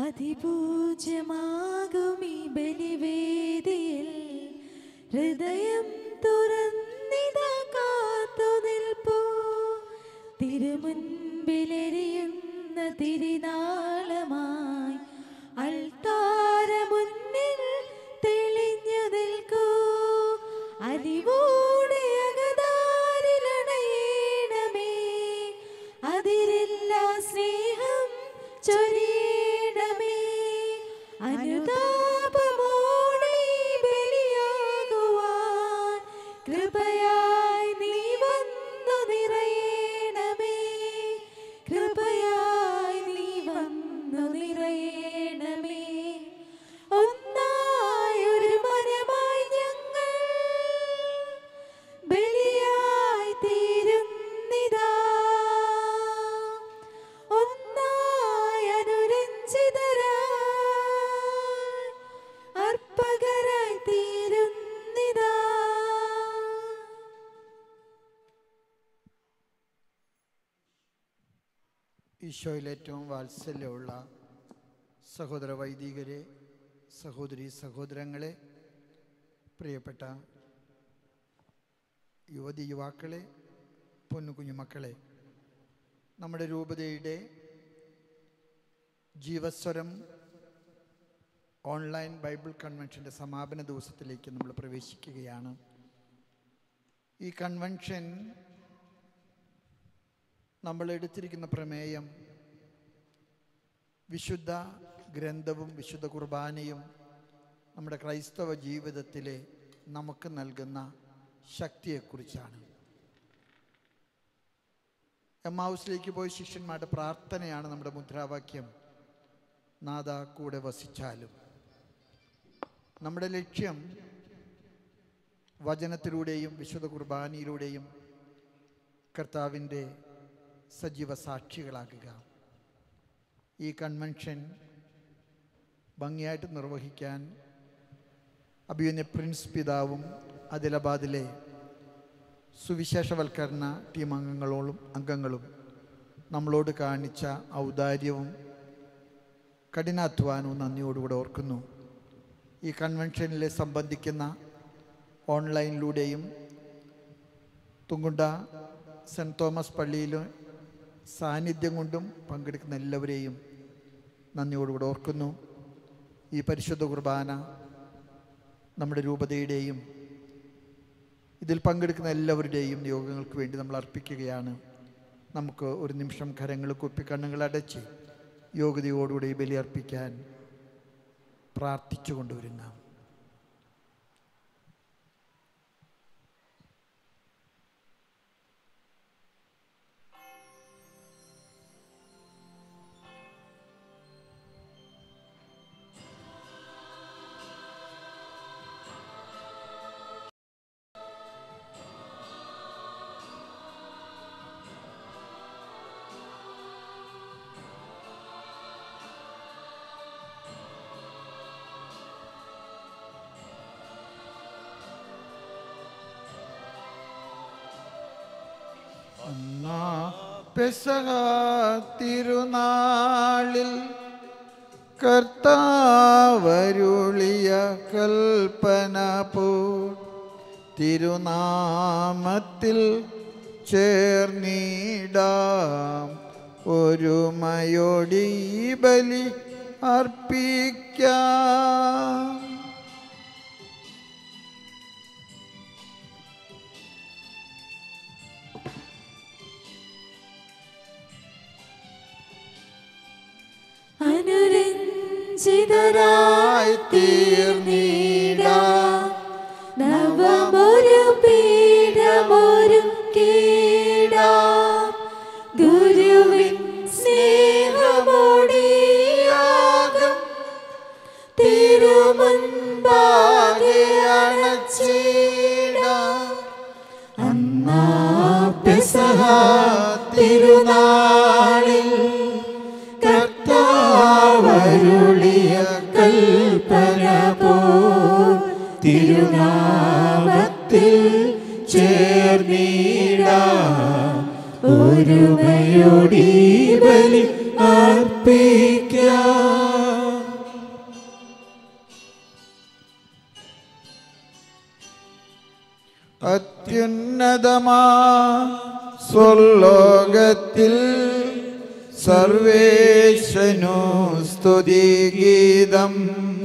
അതിപൂജ്യമാകും ഈ ബലിവേദിയിൽ ഹൃദയം തുറന്നിത കാത്തു നിൽപ്പൂ തിരുമുൻപിലെരിയുന്ന തിരിനാളമായി അൾത്താര മുന്നിൽ തെളിഞ്ഞു നിൽക്കൂ അലിവോടെ അകതാരിലണയണമേ അതിരില്ല സ്നേഹം ചൊരിയണമേ അനുതാപമോടെ ഈ ബലിയാകുവാൻ കൃപയായി നീ വന്നു നിറയണമേ കൃപയായി നീ വന്നു നിറയണമേ ഒന്നായൊരു മനമായി ഞങ്ങൾ ബലിയായി തീരുന്നിതാ ഒന്നായി അനുരഞ്ജിതരായി അർപ്പകരായി തീരുന്നിതാ ഈശോയിൽ ഏറ്റവും വാത്സല്യമുള്ള സഹോദര വൈദികരെ സഹോദരി സഹോദരങ്ങളെ പ്രിയപ്പെട്ട യുവതി യുവാക്കളെ പൊന്നു കുഞ്ഞുമക്കളെ നമ്മുടെ രൂപതയുടെ ജീവസ്വരം ഓൺലൈൻ ബൈബിൾ കൺവെൻഷൻ്റെ സമാപന ദിവസത്തിലേക്ക് നമ്മൾ പ്രവേശിക്കുകയാണ് ഈ കൺവെൻഷൻ നമ്മൾ എടുത്തിരിക്കുന്ന പ്രമേയം വിശുദ്ധ ഗ്രന്ഥവും വിശുദ്ധ കുർബാനയും നമ്മുടെ ക്രൈസ്തവ ജീവിതത്തിലെ നമുക്ക് നൽകുന്ന ശക്തിയെക്കുറിച്ചാണ് എം ഹൗസിലേക്ക് പോയ ശിഷ്യന്മാരുടെ പ്രാർത്ഥനയാണ് നമ്മുടെ മുദ്രാവാക്യം നാദ കൂടെ വസിച്ചാലും നമ്മുടെ ലക്ഷ്യം വചനത്തിലൂടെയും വിശുദ്ധ കുർബാനയിലൂടെയും കർത്താവിൻ്റെ സജീവ സാക്ഷികളാകുക ഈ കൺവെൻഷൻ ഭംഗിയായിട്ട് നിർവഹിക്കാൻ അഭിയന്യ പ്രിൻസ് പിതാവും ആദിലാബാദിലെ സുവിശേഷവൽക്കരണ ടീം അംഗങ്ങളോടും അംഗങ്ങളും നമ്മളോട് കാണിച്ച ഔദാര്യവും കഠിനാധ്വാനവും നന്ദിയോടുകൂടെ ഓർക്കുന്നു ഈ കൺവെൻഷനിൽ സംബന്ധിക്കുന്ന ഓൺലൈനിലൂടെയും തുങ്കുണ്ട സെൻറ് തോമസ് പള്ളിയിൽ സാന്നിധ്യം കൊണ്ടും പങ്കെടുക്കുന്ന എല്ലാവരെയും നന്ദിയോടുകൂടെ ഓർക്കുന്നു ഈ പരിശുദ്ധ കുർബാന നമ്മുടെ രൂപതയുടെയും ഇതിൽ പങ്കെടുക്കുന്ന എല്ലാവരുടെയും യോഗങ്ങൾക്ക് വേണ്ടി നമ്മൾ അർപ്പിക്കുകയാണ് നമുക്ക് ഒരു നിമിഷം കരങ്ങൾ കുപ്പി കണ്ണുകൾ അടച്ച് യോഗ്യതയോടുകൂടി ഈ ബലി അർപ്പിക്കാൻ പ്രാർത്ഥിച്ചു കൊണ്ടുവരുന്ന അന്നാ പെസഹ തിരുനാളിൽ കർത്താവരുളിയ കൽപ്പന പോ തിരുനാമത്തിൽ ചേർന്നിടാം ഒരുമയോടി ഈ ബലി അർപ്പിക്കാം അനുരഞ്ജിതരായി തീർന്നിടാം നവമൊരു പീഠമൊരു കീടാം ഗുരുവിൻ സ്നേഹമോടിയാകും തിരുമുൻപാകെ അണച്ചിടാം അന്നാ പെസഹ തിരുനാളിൽ കർത്താവരുളിയ കൽപ്പന പോ തിരുനാമത്തിൽ ചേർന്നിടാം ഒരുമയോടി ബലി അർപ്പിക്കാം അത്യുന്നതമാ സ്വർലോകത്തിൽ സർവേശനു സ്തുതിഗീതം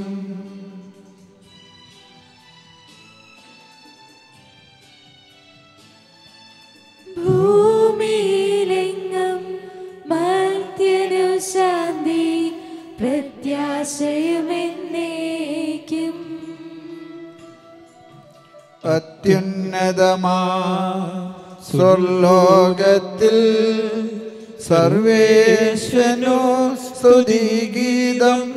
ഭൂമിയിലെങ്ങും മർത്യനു ശാന്തി പ്രത്യാശയുമെന്നേക്കും അത്യുന്നതമാ സ്വർലോകത്തിൽ സർവേശനു സ്തുതിഗീതം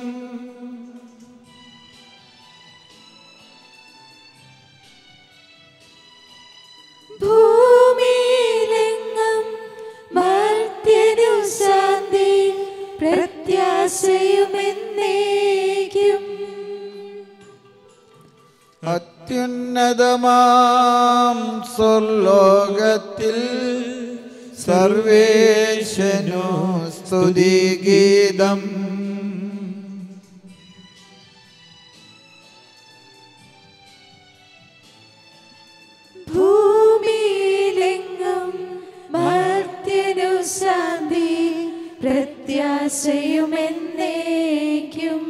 ഭൂമിയിലെങ്ങും മർത്യനു ശാന്തി പ്രത്യാശയുമെന്നേക്കും അത്യുന്നതമാം സ്വർലോകത്തിൽ സർവേശനു സ്തുതിഗീതം ഭൂമിയിലെങ്ങും മർത്യനു ശാന്തി പ്രത്യാശയുമെന്നേക്കും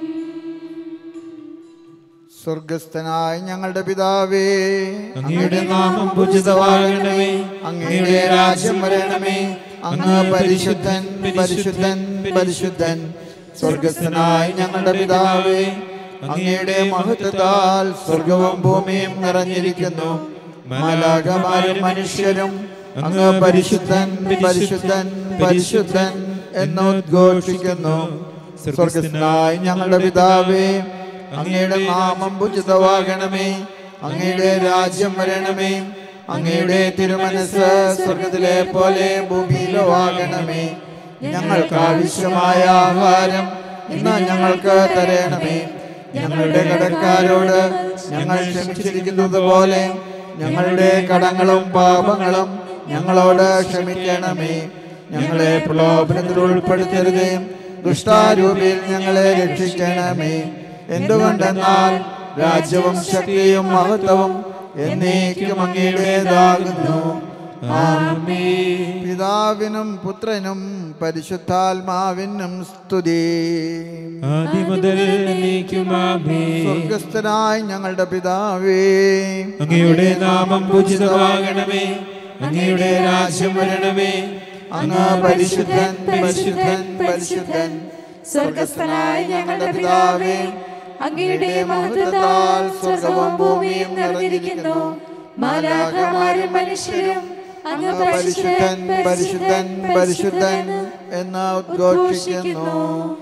സ്വർഗസ്ഥനായ ഞങ്ങളുടെ പിതാവേ അങ്ങയുടെ നാമം പൂജിതമാകണമേ അങ്ങയുടെ രാജ്യം വരണമേ അങ്ങ് പരിശുദ്ധൻ പരിശുദ്ധൻ പരിശുദ്ധൻ സ്വർഗസ്ഥനായ ഞങ്ങളുടെ പിതാവേ അങ്ങയുടെ മഹത്വത്താൽ സ്വർഗവും ഭൂമിയും നിറഞ്ഞിരിക്കുന്നു മാലാകമാരും മനുഷ്യരും അങ്ങ് പരിശുദ്ധൻ പരിശുദ്ധൻ പരിശുദ്ധൻ എന്ന് ഉദ്ഘോഷിക്കുന്നു സ്വർഗസ്ഥനായ ഞങ്ങളുടെ പിതാവേ അങ്ങയുടെ നാമം ഉചിതമാകണമേ അങ്ങയുടെ രാജ്യം വരണമേ അങ്ങയുടെ തിരുമനസ് സ്വർഗത്തിലെ പോലെ ഭൂമിയിലോ ആകണമേ ഞങ്ങൾക്ക് ആവശ്യമായ ആഹാരം ഇന്ന് ഞങ്ങൾക്ക് തരണമേ ഞങ്ങളുടെ കടക്കാരോട് ഞങ്ങൾ ക്ഷമിച്ചിരിക്കുന്നത് പോലെ ഞങ്ങളുടെ കടങ്ങളും പാപങ്ങളും ഞങ്ങളോട് ക്ഷമിക്കണമേ ഞങ്ങളെ പ്രലോഭനത്തിൽ ഉൾപ്പെടുത്തരുതേ ദുഷ്ടാരൂപിയിൽ ഞങ്ങളെ രക്ഷിക്കണമേ എന്തുകൊണ്ടെന്നാൽ രാജ്യവും ശക്തിയും മഹത്വവും എന്നേക്കും അങ്ങയുടേതാകുന്നു പിതാവിനും പുത്രനും പരിശുദ്ധാത്മാവിനും സ്തുതി ആദ്യം മുതൽ എന്നേക്കുമാമേ സ്വർഗസ്ഥനായ ഞങ്ങളുടെ പിതാവേ അങ്ങയുടെ നാമം പൂജിതമാകണമേ അങ്ങയുടെ രാജ്യം വരണമേ അങ്ങ് പരിശുദ്ധൻ പരിശുദ്ധൻ പരിശുദ്ധൻ സ്വർഗസ്ഥനായ ഞങ്ങളുടെ പിതാവേ അങ്ങയുടെ മഹത്വത്താൽ സ്വർഗവും ഭൂമിയും നിറഞ്ഞിരിക്കുന്നു മാലാഖമാരും മനുഷ്യരും അങ്ങ് പരിശുദ്ധൻ പരിശുദ്ധൻ പരിശുദ്ധൻ എന്ന് ഉദ്ഘോഷിക്കുന്നു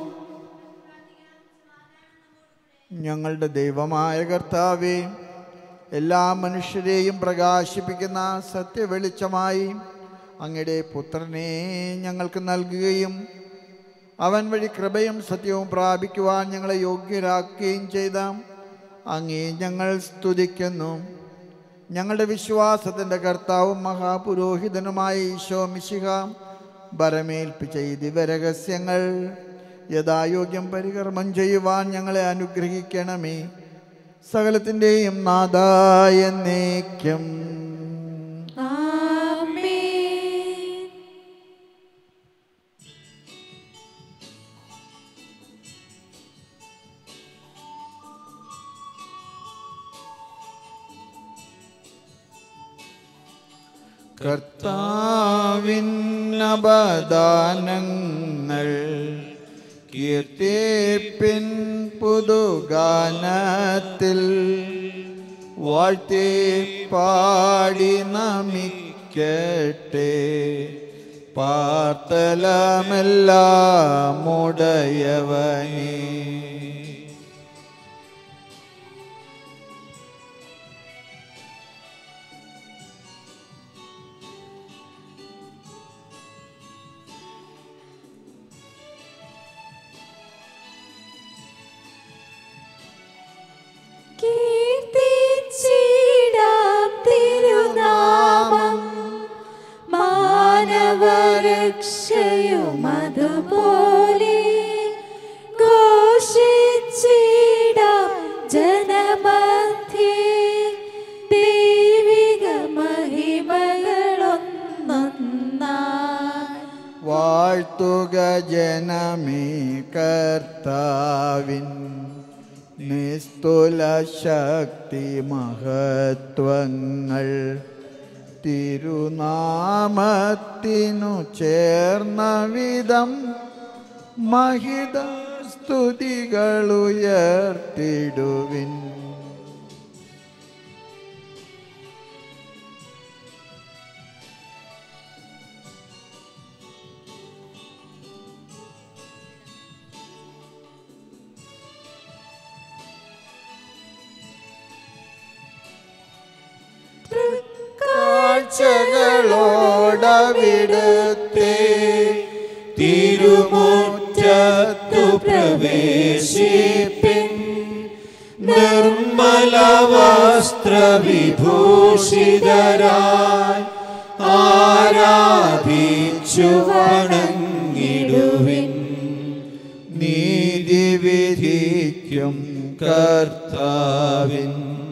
ഞങ്ങളുടെ ദൈവമായ കർത്താവേ എല്ലാ മനുഷ്യരെയും പ്രകാശിപ്പിക്കുന്ന സത്യവെളിച്ചമായി അങ്ങയുടെ പുത്രനെ ഞങ്ങൾക്ക് നൽകുകയും അവൻ വഴി കൃപയും സത്യവും പ്രാപിക്കുവാൻ ഞങ്ങളെ യോഗ്യരാക്കുകയും ചെയ്ത അങ്ങേ ഞങ്ങൾ സ്തുതിക്കുന്നു ഞങ്ങളുടെ വിശ്വാസത്തിൻ്റെ കർത്താവും മഹാപുരോഹിതനുമായ ഈശോ മിശിഹ ബരമേൽപ്പിച്ച ഈ ദിവരഹസ്യങ്ങൾ യഥായോഗ്യം പരികർമ്മം ചെയ്യുവാൻ ഞങ്ങളെ അനുഗ്രഹിക്കണമേ സകലത്തിൻ്റെയും നാദായ എന്നേക്കും ആമേൻ കർത്താവിന്നപദാനങ്ങൾ കീർത്തിപ്പിൻ പുതുഗാനത്തിൽ വാഴ്ത്തി പാടി നമിക്കട്ടെ പാർത്തലമെല്ലാം ഉടയവനേ കീർത്തിച്ചിടാം തിരുനാമം മാനവരക്ഷയും അതുപോലെ ഘോഷിച്ചിടാം ജനമധ്യേ ദൈവിക വാഴ്ത്തുക ജനമേ കർത്താവിൻ നിസ്തുല ശക്തി മഹത്വങ്ങൾ തിരുനാമത്തിനു ചേർന്ന വിധം മഹിത സ്തുതികളുയർത്തിടുവിൻ കാഴ്ചകളോടവിടുത്തെ തിരുമുറ്റത്തു പ്രവേശിപ്പിൻ നിർമ്മല വസ്ത്രവിഭൂഷിതരായി ആരാധിച്ചു വണങ്ങിടുവിൻ നീതി വിധിക്കും കർത്താവിൻ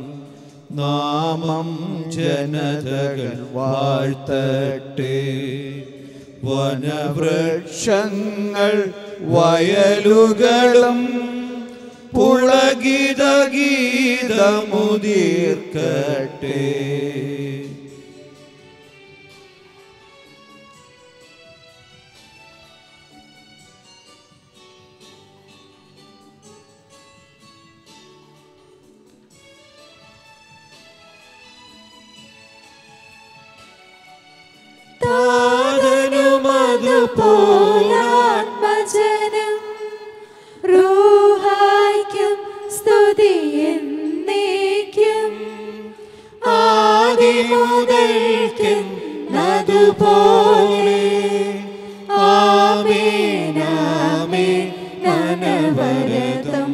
നാമം ജനതകൾ വാഴ്ത്തട്ടെ വനവൃക്ഷങ്ങൾ വയലുകളും പുളകിത ഗീതമുദീർക്കട്ടെ പോലാത്മജനം റൂഹായ്ക്കും സ്തുതി എന്നേക്കും ആദിമുതൽക്കും അതുപോലെ ആമേൻ ആമേൻ അനവരതം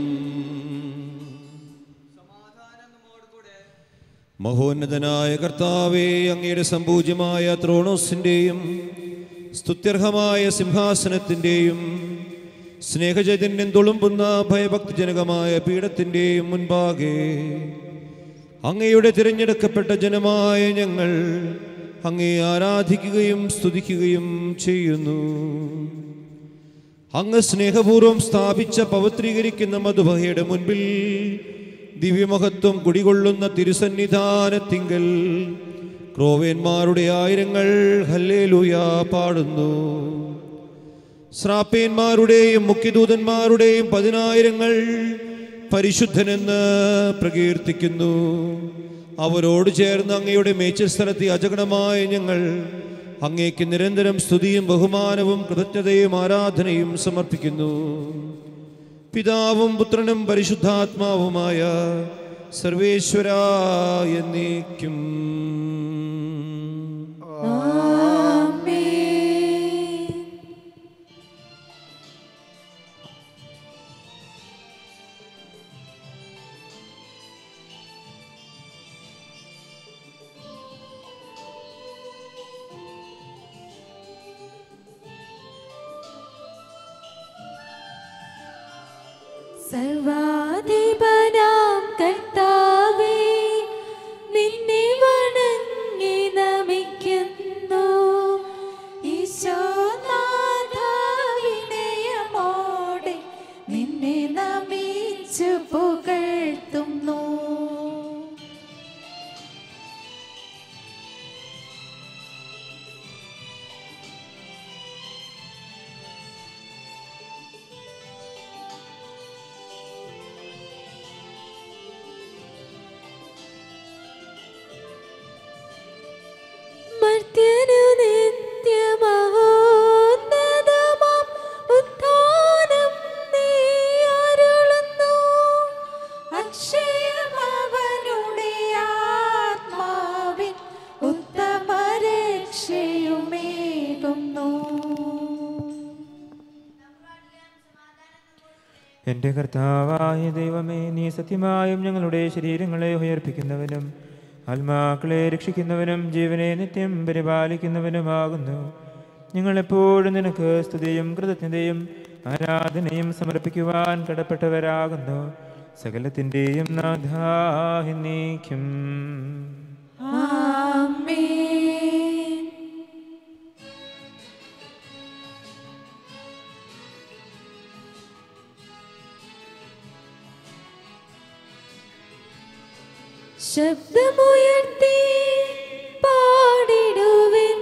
മഹോന്നതനായ കർത്താവേ അങ്ങയുടെ സമ്പൂജ്യമായ ത്രോണോസിൻ്റെയും സ്തുത്യർഹമായ സിംഹാസനത്തിൻ്റെയും സ്നേഹചൈതന്യം തുളുമ്പുന്ന ഭയഭക്തിജനകമായ പീഠത്തിൻ്റെയും മുൻപാകെ അങ്ങയുടെ തിരഞ്ഞെടുക്കപ്പെട്ട ജനമായ ഞങ്ങൾ അങ്ങയെ ആരാധിക്കുകയും സ്തുതിക്കുകയും ചെയ്യുന്നു അങ്ങ് സ്നേഹപൂർവ്വം സ്ഥാപിച്ച പവിത്രീകരിക്കുന്ന മധുബഹയുടെ മുൻപിൽ ദിവ്യമഹത്വം കുടികൊള്ളുന്ന തിരുസന്നിധാനത്തിങ്കൽ ക്രോവേന്മാരുടെ ആയിരങ്ങൾ ഹല്ലേലൂയ പാടുന്നു ശ്രാപ്പേന്മാരുടെയും മുഖ്യദൂതന്മാരുടെയും പതിനായിരങ്ങൾ പരിശുദ്ധനെന്ന് പ്രകീർത്തിക്കുന്നു അവരോട് ചേർന്ന് അങ്ങയുടെ മേച്ചിൽ സ്ഥലത്തെ അജഗണമായ ഞങ്ങൾ അങ്ങേക്ക് നിരന്തരം സ്തുതിയും ബഹുമാനവും കൃതജ്ഞതയും ആരാധനയും സമർപ്പിക്കുന്നു പിതാവും പുത്രനും പരിശുദ്ധാത്മാവുമായ സർവേശ്വര എന്നേക്കും ആമേൻ സർവാധിപനാം കർത്താവേ നിന്നെ വണങ്ങി നമിക്കുന്നു ഈശോനാഥ വിനയമോടെ നിന്നെ നമിച്ചു പുകഴ്ത്തുന്നു മർത്യനു നിത്യമഹോന്നതമാം ഉത്ഥാനം നീ അരുളുന്നു. അക്ഷയമവനുടെ ആത്മാവിൻ ഉത്തമ രക്ഷയുമേകുന്നു എന്റെ കർത്താവായ ദൈവമേ നീ സത്യമായും ഞങ്ങളുടെ ശരീരങ്ങളെ ഉയർപ്പിക്കുന്നവനും ആത്മാക്കളെ രക്ഷിക്കുന്നവനും ജീവനെ നിത്യം പരിപാലിക്കുന്നവനുമാകുന്നു ഞങ്ങളെപ്പോഴും നിനക്ക് സ്തുതിയും കൃതജ്ഞതയും ആരാധനയും സമർപ്പിക്കുവാൻ കടപ്പെട്ടവരാകുന്നു സകലത്തിൻ്റെയും നാഥാഹിനീക്കും ആമേൻ ശബ്ദമുയർത്തി പാടിടുവിൻ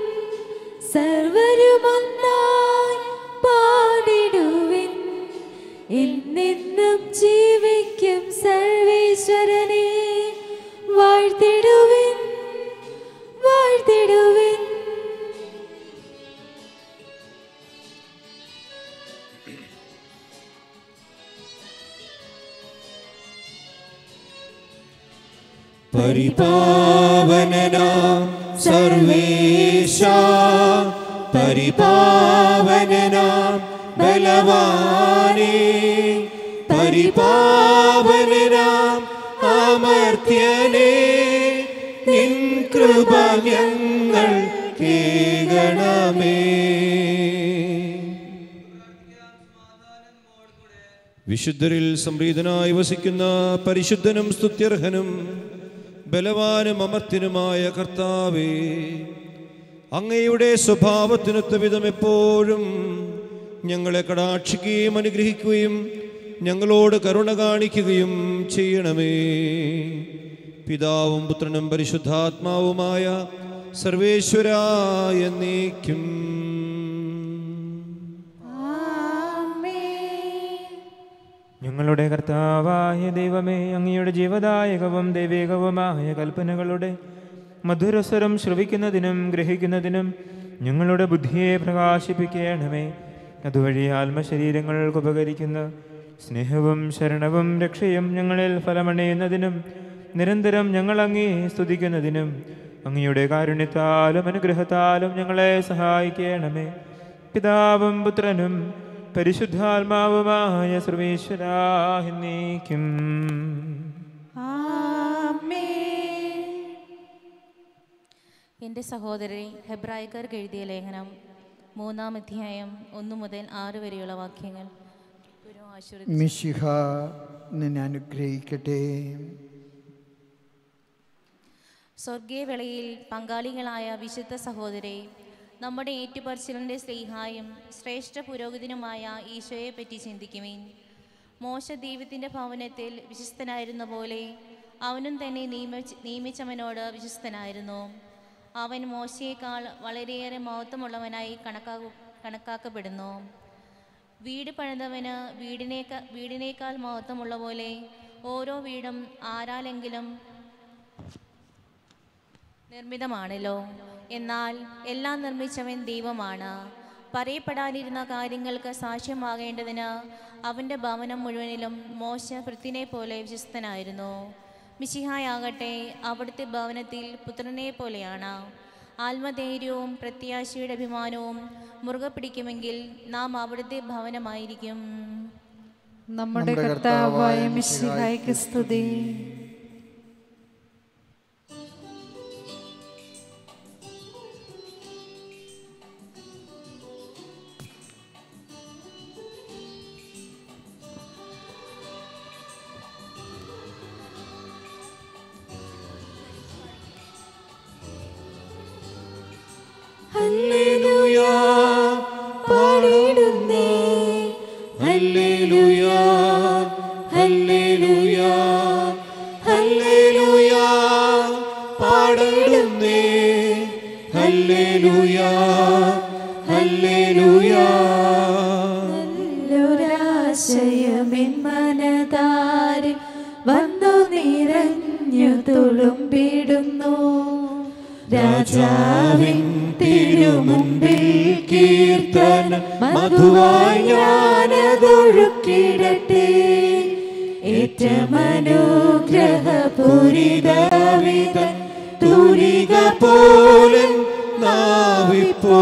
സർവരുമൊന്നായി പാടിടുവിൻ എന്നെന്നും ജീവിക്കും സർവേശ്വരനെ വാഴ്ത്തിടുവിൻ വാഴ്ത്തിടുവിൻ പരിപാവനനാം സർവേശ പരിപാവനനാം ബലവാനേ പരിപാവനനാം അമർത്യനേ നിൻ കൃപ ഞങ്ങൾ കേകണമേ വിശുദ്ധരിൽ സംപ്രീതനായി വസിക്കുന്ന പരിശുദ്ധനും സ്തുത്യർഹനും ബലവാനും അമർത്യനുമായ കർത്താവേ അങ്ങയുടെ സ്വഭാവത്തിനൊത്ത വിധം എപ്പോഴും ഞങ്ങളെ കടാക്ഷിക്കുകയും അനുഗ്രഹിക്കുകയും ഞങ്ങളോട് കരുണ കാണിക്കുകയും ചെയ്യണമേ പിതാവും പുത്രനും പരിശുദ്ധാത്മാവുമായ സർവേശ്വരായ നീക്കും ഞങ്ങളുടെ കർത്താവായ ദൈവമേ അങ്ങയുടെ ജീവദായകവും ദൈവികവുമായ കൽപ്പനകളുടെ മധുരസ്വരം ശ്രവിക്കുന്നതിനും ഗ്രഹിക്കുന്നതിനും ഞങ്ങളുടെ ബുദ്ധിയെ പ്രകാശിപ്പിക്കണമേ അതുവഴി ആത്മശരീരങ്ങൾക്ക് ഉപകരിക്കുന്ന സ്നേഹവും ശരണവും രക്ഷയും ഞങ്ങളിൽ ഫലമണയുന്നതിനും നിരന്തരം ഞങ്ങൾ അങ്ങേ സ്തുതിക്കുന്നതിനും അങ്ങയുടെ കാരുണ്യത്താലും അനുഗ്രഹത്താലും ഞങ്ങളെ സഹായിക്കണമേ പിതാവും പുത്രനും പരിശുദ്ധാത്മാവുമായ സർവേശ്വരാഹിന്നേക്കും എൻ്റെ സഹോദരരെ ഹെബ്രായക്കാർക്ക് എഴുതിയ ലേഖനം മൂന്നാം അധ്യായം ഒന്നു മുതൽ ആറ് വരെയുള്ള വാക്യങ്ങൾ ഗുരു ആശീർവദിച്ചു. മിശിഹ നിന്നെ അനുഗ്രഹിക്കട്ടെ സ്വർഗീയ വേളയിൽ പങ്കാളികളായ വിശുദ്ധ സഹോദരെ നമ്മുടെ ഏറ്റുപറച്ചിലിൻ്റെ സ്നേഹായും ശ്രേഷ്ഠ പുരോഗതിനുമായ ഈശോയെ പറ്റി ചിന്തിക്കുവിൻ മോശ ദൈവത്തിൻ്റെ ഭവനത്തിൽ വിശ്വസ്തനായിരുന്ന പോലെ അവനും തന്നെ നിയമിച്ച് നിയമിച്ചവനോട് വിശ്വസ്തനായിരുന്നു അവൻ മോശയേക്കാൾ വളരെയേറെ മഹത്വമുള്ളവനായി കണക്കാക്കു കണക്കാക്കപ്പെടുന്നു വീട് പണിതവന് വീടിനേക്കാൾ വീടിനേക്കാൾ മഹത്വമുള്ള പോലെ ഓരോ വീടും ആരാലെങ്കിലും നിർമ്മിതമാണല്ലോ എന്നാൽ എല്ലാം നിർമ്മിച്ചവൻ ദൈവമാണ് പറയപ്പെടാനിരുന്ന കാര്യങ്ങൾക്ക് സാക്ഷ്യമാകേണ്ടതിന് അവൻ്റെ ഭവനം മുഴുവനിലും മോശ പൃഥ്വിനെ പോലെ വിശ്വസ്തനായിരുന്നു മിശിഹായാകട്ടെ അവിടുത്തെ ഭവനത്തിൽ പുത്രനെ പോലെയാണ് ആത്മധൈര്യവും പ്രത്യാശയുടെ അഭിമാനവും മുറുകെ പിടിക്കുമെങ്കിൽ നാം അവിടുത്തെ ഭവനമായിരിക്കും നമ്മുടെ കർത്താവായ മിശിഹായ്ക്ക് സ്തുതി ഹല്ലേലൂയ പാടിടുന്നേ ഹല്ലേലൂയ ഹല്ലേലൂയ ഹല്ലേലൂയ പാടിടുന്നേ ഹല്ലേലൂയ ഹല്ലേലൂയ നല്ലൊരാശയമെൻ മനതാരിൽ വന്നു നിറഞ്ഞു തുളുമ്പിടുന്നു രാജാവിൻ തിരുമുമ്പിൽ കീർത്തന മധുവായി ഞാനതൊഴുക്കിടട്ടെ ഏറ്റമനുഗ്രഹപൂരിതവിത തൂരിക പോലെ നാവിപ്പോ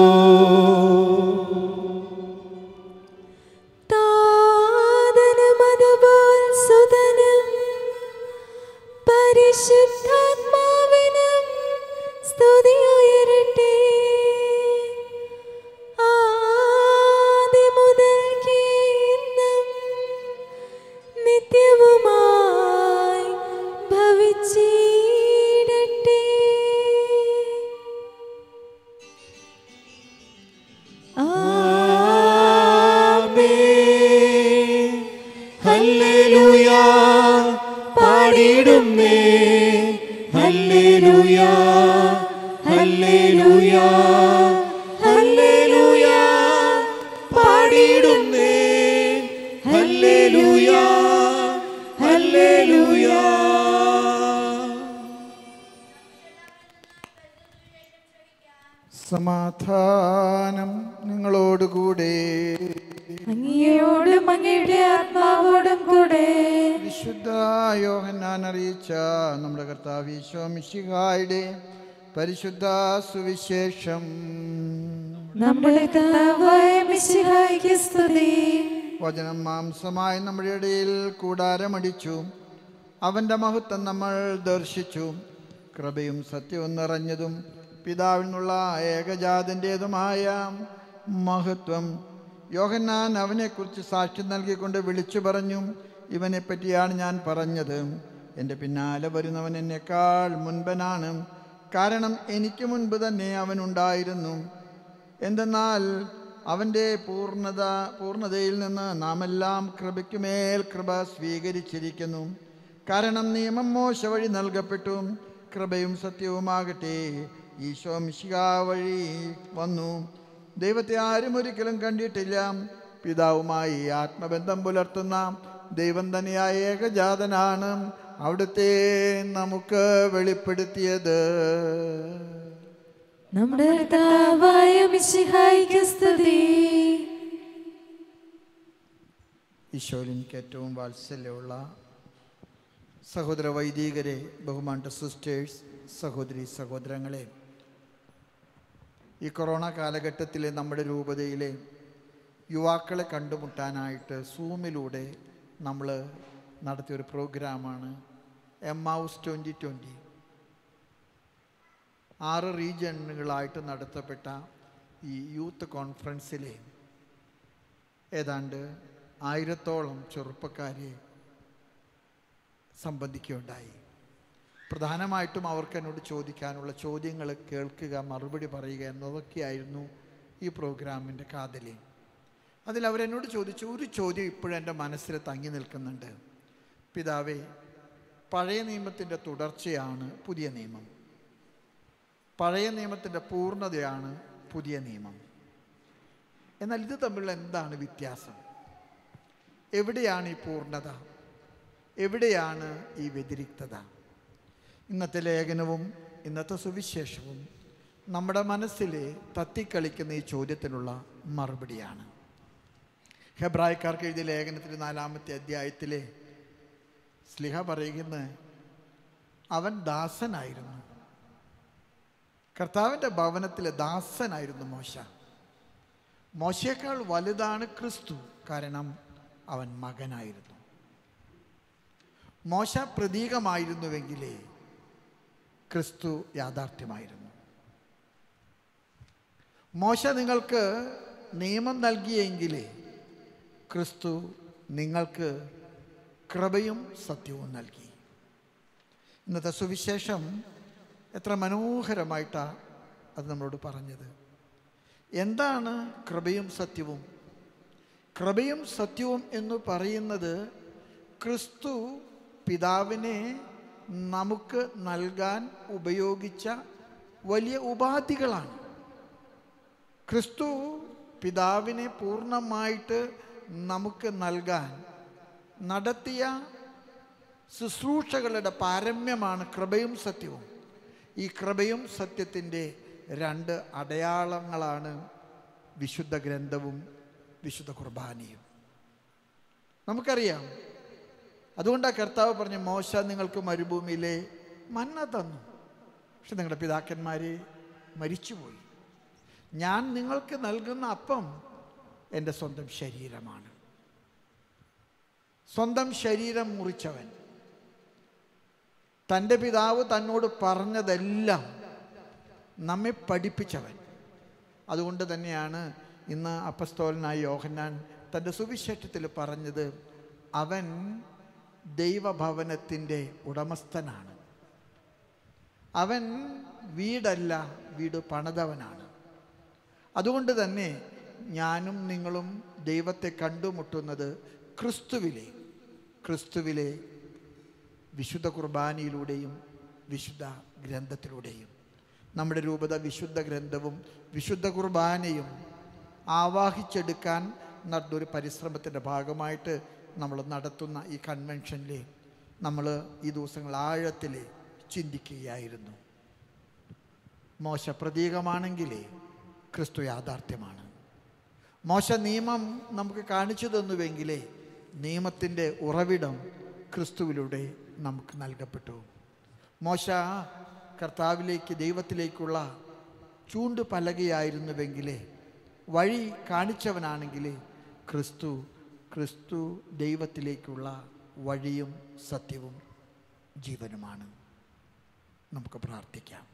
താതനും അതുപോൽ സുതനും പരിശുദ്ധാത്മാവിനും സ്തുതി ഉയരട്ടെ ആദ്യം മുതൽക്കേ ഇന്നും നിത്യവുമായി ഭവിച്ചിടട്ടെ ഹല്ലേലൂയ പാടി പാടിടുന്നേ ഹല്ലേലൂയ ഹല്ലേലൂയ ഹല്ലേലൂയ പാടിടുന്നേ ഹല്ലേലൂയ ഹല്ലേലൂയ സമാധാനം നിങ്ങളോടുകൂടെ അങ്ങയോടും അങ്ങയുടെ ആത്മാവോടും കൂടെ വിശുദ്ധ യോഹന്നാൻ അറിയിച്ച നമ്മുടെ കർത്താവ് ഈശോ മിശിഹായുടെ പരിശുദ്ധ സുവിശേഷം നമ്മുടെ കർത്താവായ മിശിഹായ്ക്ക് സ്തുതി വചനം മാംസമായി നമ്മുടെ ഇടയിൽ കൂടാരമടിച്ചു അവൻ്റെ മഹത്വം നമ്മൾ ദർശിച്ചു കൃപയും സത്യവും നിറഞ്ഞതും പിതാവിൽ നിന്നുള്ള ഏകജാതൻ്റേതുമായ മഹത്വം യോഹന്നാൻ അവനെക്കുറിച്ച് സാക്ഷ്യം നൽകിക്കൊണ്ട് വിളിച്ചു പറഞ്ഞു ഇവനെ പറ്റിയാണ് ഞാൻ പറഞ്ഞത് എൻ്റെ പിന്നാലെ വരുന്നവൻ എന്നെക്കാൾ മുൻപനാണ് കാരണം എനിക്ക് മുൻപ് തന്നെ അവനുണ്ടായിരുന്നു എന്തെന്നാൽ അവൻ്റെ പൂർണ്ണത പൂർണ്ണതയിൽ നിന്ന് നാം എല്ലാം കൃപയ്ക്കുമേൽ കൃപ സ്വീകരിച്ചിരിക്കുന്നു കാരണം നിയമം മോശ വഴി നൽകപ്പെട്ടു കൃപയും സത്യവുമാകട്ടെ ഈശോ മിശിക വഴി വന്നു ദൈവത്തെ ആരും ഒരിക്കലും കണ്ടിട്ടില്ല പിതാവുമായി ആത്മബന്ധം പുലർത്തുന്ന ദൈവം തന്നെയായ ഏകജാതനാണ് അവിടുത്തെ നമുക്ക് വെളിപ്പെടുത്തിയത് നമ്മുടെ കർത്താവായ മിശിഹായ്ക്ക് സ്തുതി ഈശോയിൽ എനിക്ക് ഏറ്റവും വാത്സല്യമുള്ള സഹോദര വൈദികരെ ബഹുമാണ്ട സിസ്റ്റേഴ്സ് സഹോദരി സഹോദരങ്ങളെ ഈ കൊറോണ കാലഘട്ടത്തിലെ നമ്മുടെ രൂപതയിലെ യുവാക്കളെ കണ്ടുമുട്ടാനായിട്ട് സൂമിലൂടെ നമ്മൾ നടത്തിയൊരു പ്രോഗ്രാമാണ് എം ഹൗസ് ട്വൻ്റി ട്വൻ്റി ആറ് റീജിയണുകളായിട്ട് നടത്തപ്പെട്ട ഈ യൂത്ത് കോൺഫറൻസിലെ ഏതാണ്ട് ആയിരത്തോളം ചെറുപ്പക്കാരെ സംബന്ധിക്കുകയുണ്ടായി പ്രധാനമായിട്ടും അവർക്ക് എന്നോട് ചോദിക്കാനുള്ള ചോദ്യങ്ങൾ കേൾക്കുക മറുപടി പറയുക എന്നതൊക്കെയായിരുന്നു ഈ പ്രോഗ്രാമിൻ്റെ കാതലി അതിൽ അവരെന്നോട് ചോദിച്ചു ഒരു ചോദ്യം ഇപ്പോഴും എൻ്റെ മനസ്സിൽ തങ്ങി നിൽക്കുന്നുണ്ട് പിതാവേ പഴയ നിയമത്തിൻ്റെ തുടർച്ചയാണ് പുതിയ നിയമം പഴയ നിയമത്തിൻ്റെ പൂർണ്ണതയാണ് പുതിയ നിയമം എന്നാൽ ഇത് തമ്മിലുള്ള എന്താണ് വ്യത്യാസം എവിടെയാണ് ഈ പൂർണ്ണത എവിടെയാണ് ഈ വ്യതിരിക്തത ഇന്നത്തെ ലേഖനവും ഇന്നത്തെ സുവിശേഷവും നമ്മുടെ മനസ്സിലെ തത്തിക്കളിക്കുന്ന ഈ ചോദ്യത്തിനുള്ള മറുപടിയാണ് ഹെബ്രായക്കാർക്ക് എഴുതിയ ലേഖനത്തിൻ്റെ നാലാമത്തെ അധ്യായത്തിലെ സ്ലിഹ പറയുന്ന അവൻ ദാസനായിരുന്നു കർത്താവിൻ്റെ ഭവനത്തിലെ ദാസനായിരുന്നു മോശ മോശയേക്കാൾ വലുതാണ് ക്രിസ്തു കാരണം അവൻ മകനായിരുന്നു മോശ പ്രതീകമായിരുന്നുവെങ്കിലേ ക്രിസ്തു യാഥാർത്ഥ്യമായിരുന്നു മോശ നിങ്ങൾക്ക് നിയമം നൽകിയെങ്കിലേ ക്രിസ്തു നിങ്ങൾക്ക് കൃപയും സത്യവും നൽകി ഇന്നത്തെ സുവിശേഷം എത്ര മനോഹരമായിട്ടാണ് അത് നമ്മളോട് പറഞ്ഞത് എന്താണ് കൃപയും സത്യവും കൃപയും സത്യവും എന്ന് പറയുന്നത് ക്രിസ്തു പിതാവിനെ നമുക്ക് നൽകാൻ ഉപയോഗിച്ച വലിയ ഉപാധികളാണ് ക്രിസ്തു പിതാവിനെ പൂർണ്ണമായിട്ട് നമുക്ക് നൽകാൻ നടത്തിയ ശുശ്രൂഷകളുടെ പാരമ്യമാണ് കൃപയും സത്യവും ഈ കൃപയും സത്യത്തിൻ്റെ രണ്ട് അടയാളങ്ങളാണ് വിശുദ്ധ ഗ്രന്ഥവും വിശുദ്ധ കുർബാനയും നമുക്കറിയാം അതുകൊണ്ടാണ് കർത്താവ് പറഞ്ഞു മോശ നിങ്ങൾക്ക് മരുഭൂമിയിലെ മന്ന തന്നു പക്ഷെ നിങ്ങളുടെ പിതാക്കന്മാരെ മരിച്ചുപോയി ഞാൻ നിങ്ങൾക്ക് നൽകുന്ന അപ്പം എൻ്റെ സ്വന്തം ശരീരമാണ് സ്വന്തം ശരീരം മുറിച്ചവൻ തൻ്റെ പിതാവ് തന്നോട് പറഞ്ഞതെല്ലാം നമ്മെ പഠിപ്പിച്ചവൻ അതുകൊണ്ട് തന്നെയാണ് ഇന്ന് അപ്പസ്തോലനായ യോഹന്നാൻ തൻ്റെ സുവിശേഷത്തിൽ പറഞ്ഞത് അവൻ ദൈവഭവനത്തിൻ്റെ ഉടമസ്ഥനാണ് അവൻ വീടല്ല വീട് പണിതവനാണ് അതുകൊണ്ട് തന്നെ ഞാനും നിങ്ങളും ദൈവത്തെ കണ്ടുമുട്ടുന്നത് ക്രിസ്തുവിലെ ക്രിസ്തുവിലെ വിശുദ്ധ കുർബാനയിലൂടെയും വിശുദ്ധ ഗ്രന്ഥത്തിലൂടെയും നമ്മുടെ രൂപത വിശുദ്ധ ഗ്രന്ഥവും വിശുദ്ധ കുർബാനയും ആവാഹിച്ചെടുക്കാൻ നടന്നൊരു പരിശ്രമത്തിൻ്റെ ഭാഗമായിട്ട് നമ്മൾ നടത്തുന്ന ഈ കൺവെൻഷനിൽ നമ്മൾ ഈ ദിവസങ്ങൾ ആഴത്തിൽ ചിന്തിക്കുകയായിരുന്നു മോശ പ്രതീകമാണെങ്കിൽ ക്രിസ്തു യാഥാർത്ഥ്യമാണ് മോശ നിയമം നമുക്ക് കാണിച്ചു തന്നുവെങ്കിലേ നിയമത്തിൻ്റെ ഉറവിടം ക്രിസ്തുവിലൂടെ നമുക്ക് നൽകപ്പെട്ടു മോശ കർത്താവിലേക്ക് ദൈവത്തിലേക്കുള്ള ചൂണ്ട് പലകയായിരുന്നുവെങ്കിലേ വഴി കാണിച്ചവനാണെങ്കിൽ ക്രിസ്തു ക്രിസ്തു ദൈവത്തിലേക്കുള്ള വഴിയും സത്യവും ജീവനുമാണ് നമുക്ക് പ്രാർത്ഥിക്കാം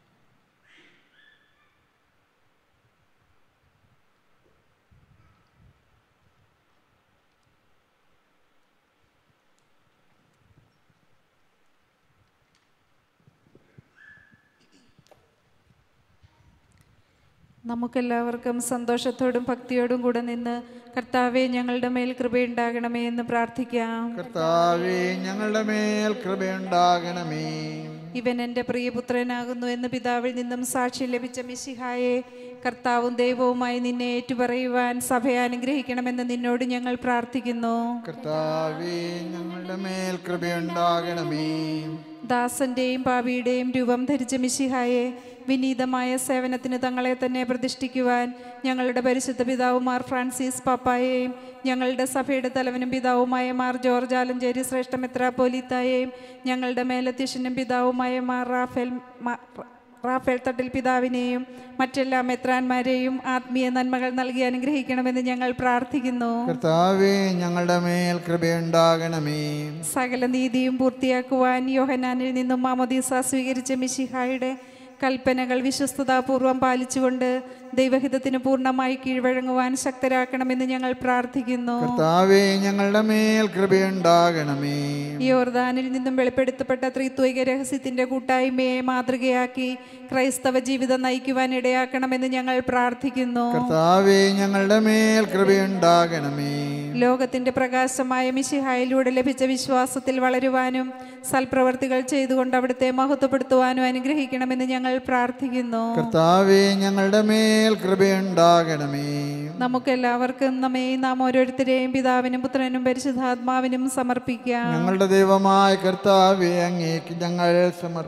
നമുക്കെല്ലാവർക്കും സന്തോഷത്തോടും ഭക്തിയോടും കൂടെ നിന്ന് കർത്താവെ ഞങ്ങളുടെ മേൽ കൃപയുണ്ടാകണമേ എന്ന് പ്രാർത്ഥിക്കാം കർത്താവേ ഞങ്ങളുടെ മേൽ കൃപയുണ്ടാകണമേ ഇവൻ എൻ്റെ പ്രിയപുത്രനാകുന്നു എന്ന് പിതാവിൽ നിന്നും സാക്ഷ്യം ലഭിച്ച മിശിഹായെ കർത്താവും ദൈവവുമായി നിന്നെ ഏറ്റുപറയുവാൻ സഭയെ അനുഗ്രഹിക്കണമെന്ന് നിന്നോട് ഞങ്ങൾ പ്രാർത്ഥിക്കുന്നു കർത്താവേ ഞങ്ങളുടെ മേൽ കൃപയുണ്ടാകണമേ ദാസന്റെയും പാപിയുടെയും രൂപം ധരിച്ച മിശിഹായെ വിനീതമായ സേവനത്തിന് തങ്ങളെ തന്നെ പ്രതിഷ്ഠിക്കുവാൻ ഞങ്ങളുടെ പരിശുദ്ധ പിതാവുമാർ ഫ്രാൻസിസ് പാപ്പായെയും ഞങ്ങളുടെ സഭയുടെ തലവനും പിതാവുമായ മാർ ജോർജ് ആലഞ്ചേരി ശ്രേഷ്ഠ മെത്രാപ്പോലീത്തായെയും ഞങ്ങളുടെ മേലധ്യക്ഷനും പിതാവുമായ മാർ റാഫേൽ മാ- റാഫേൽ തട്ടിൽ പിതാവിനെയും മറ്റെല്ലാ മെത്രാന്മാരെയും ആത്മീയ നന്മകൾ നൽകി അനുഗ്രഹിക്കണമെന്ന് ഞങ്ങൾ പ്രാർത്ഥിക്കുന്നു കർത്താവേ ഞങ്ങളുടെ മേൽ കൃപയുണ്ടാകണമേ സകല നീതിയും പൂർത്തിയാക്കുവാൻ യോഹനാനിൽ നിന്നും മാമോദീസ സ്വീകരിച്ച മിശിഹായുടെ കൽപ്പനകൾ വിശ്വസ്തതാപൂർവം പാലിച്ചുകൊണ്ട് ദൈവഹിതത്തിന് പൂർണ്ണമായി കീഴ്വഴങ്ങുവാൻ ശക്തരാക്കണമെന്ന് ഞങ്ങൾ പ്രാർത്ഥിക്കുന്നു കർത്താവേ ഞങ്ങളുടെ മേൽ കൃപയുണ്ടാകണമേ യോർദാനിൽ നിന്നും വെളിപ്പെടുത്തപ്പെട്ട ത്രിത്വിക രഹസ്യത്തിന്റെ കൂട്ടായ്മയെ മാതൃകയാക്കി ക്രൈസ്തവ ജീവിതം നയിക്കുവാൻ ഇടയാക്കണമെന്ന് ഞങ്ങൾ പ്രാർത്ഥിക്കുന്നു കർത്താവേ ഞങ്ങളുടെ മേൽ കൃപയുണ്ടാകണമേ ലോകത്തിന്റെ പ്രകാശമായ മിശിഹായിലൂടെ ലഭിച്ച വിശ്വാസത്തിൽ വളരുവാനും സൽപ്രവർത്തികൾ ചെയ്തുകൊണ്ട് അവിടുത്തെ മഹത്വപ്പെടുത്തുവാനും അനുഗ്രഹിക്കണമെന്ന് ഞങ്ങൾ പ്രാർത്ഥിക്കുന്നു കർത്താവേ ഞങ്ങളുടെ മേൽ കൃപയുണ്ടാകണമേ നമുക്കെല്ലാവർക്കും നമ്മെ നാം ഓരോരുത്തരെയും പിതാവിനും പുത്രനും പരിശുദ്ധാത്മാവിനും സമർപ്പിക്കാം ഞങ്ങളുടെ ദൈവമായ കർത്താവേ അങ്ങേക്ക് ഞങ്ങൾ സമർ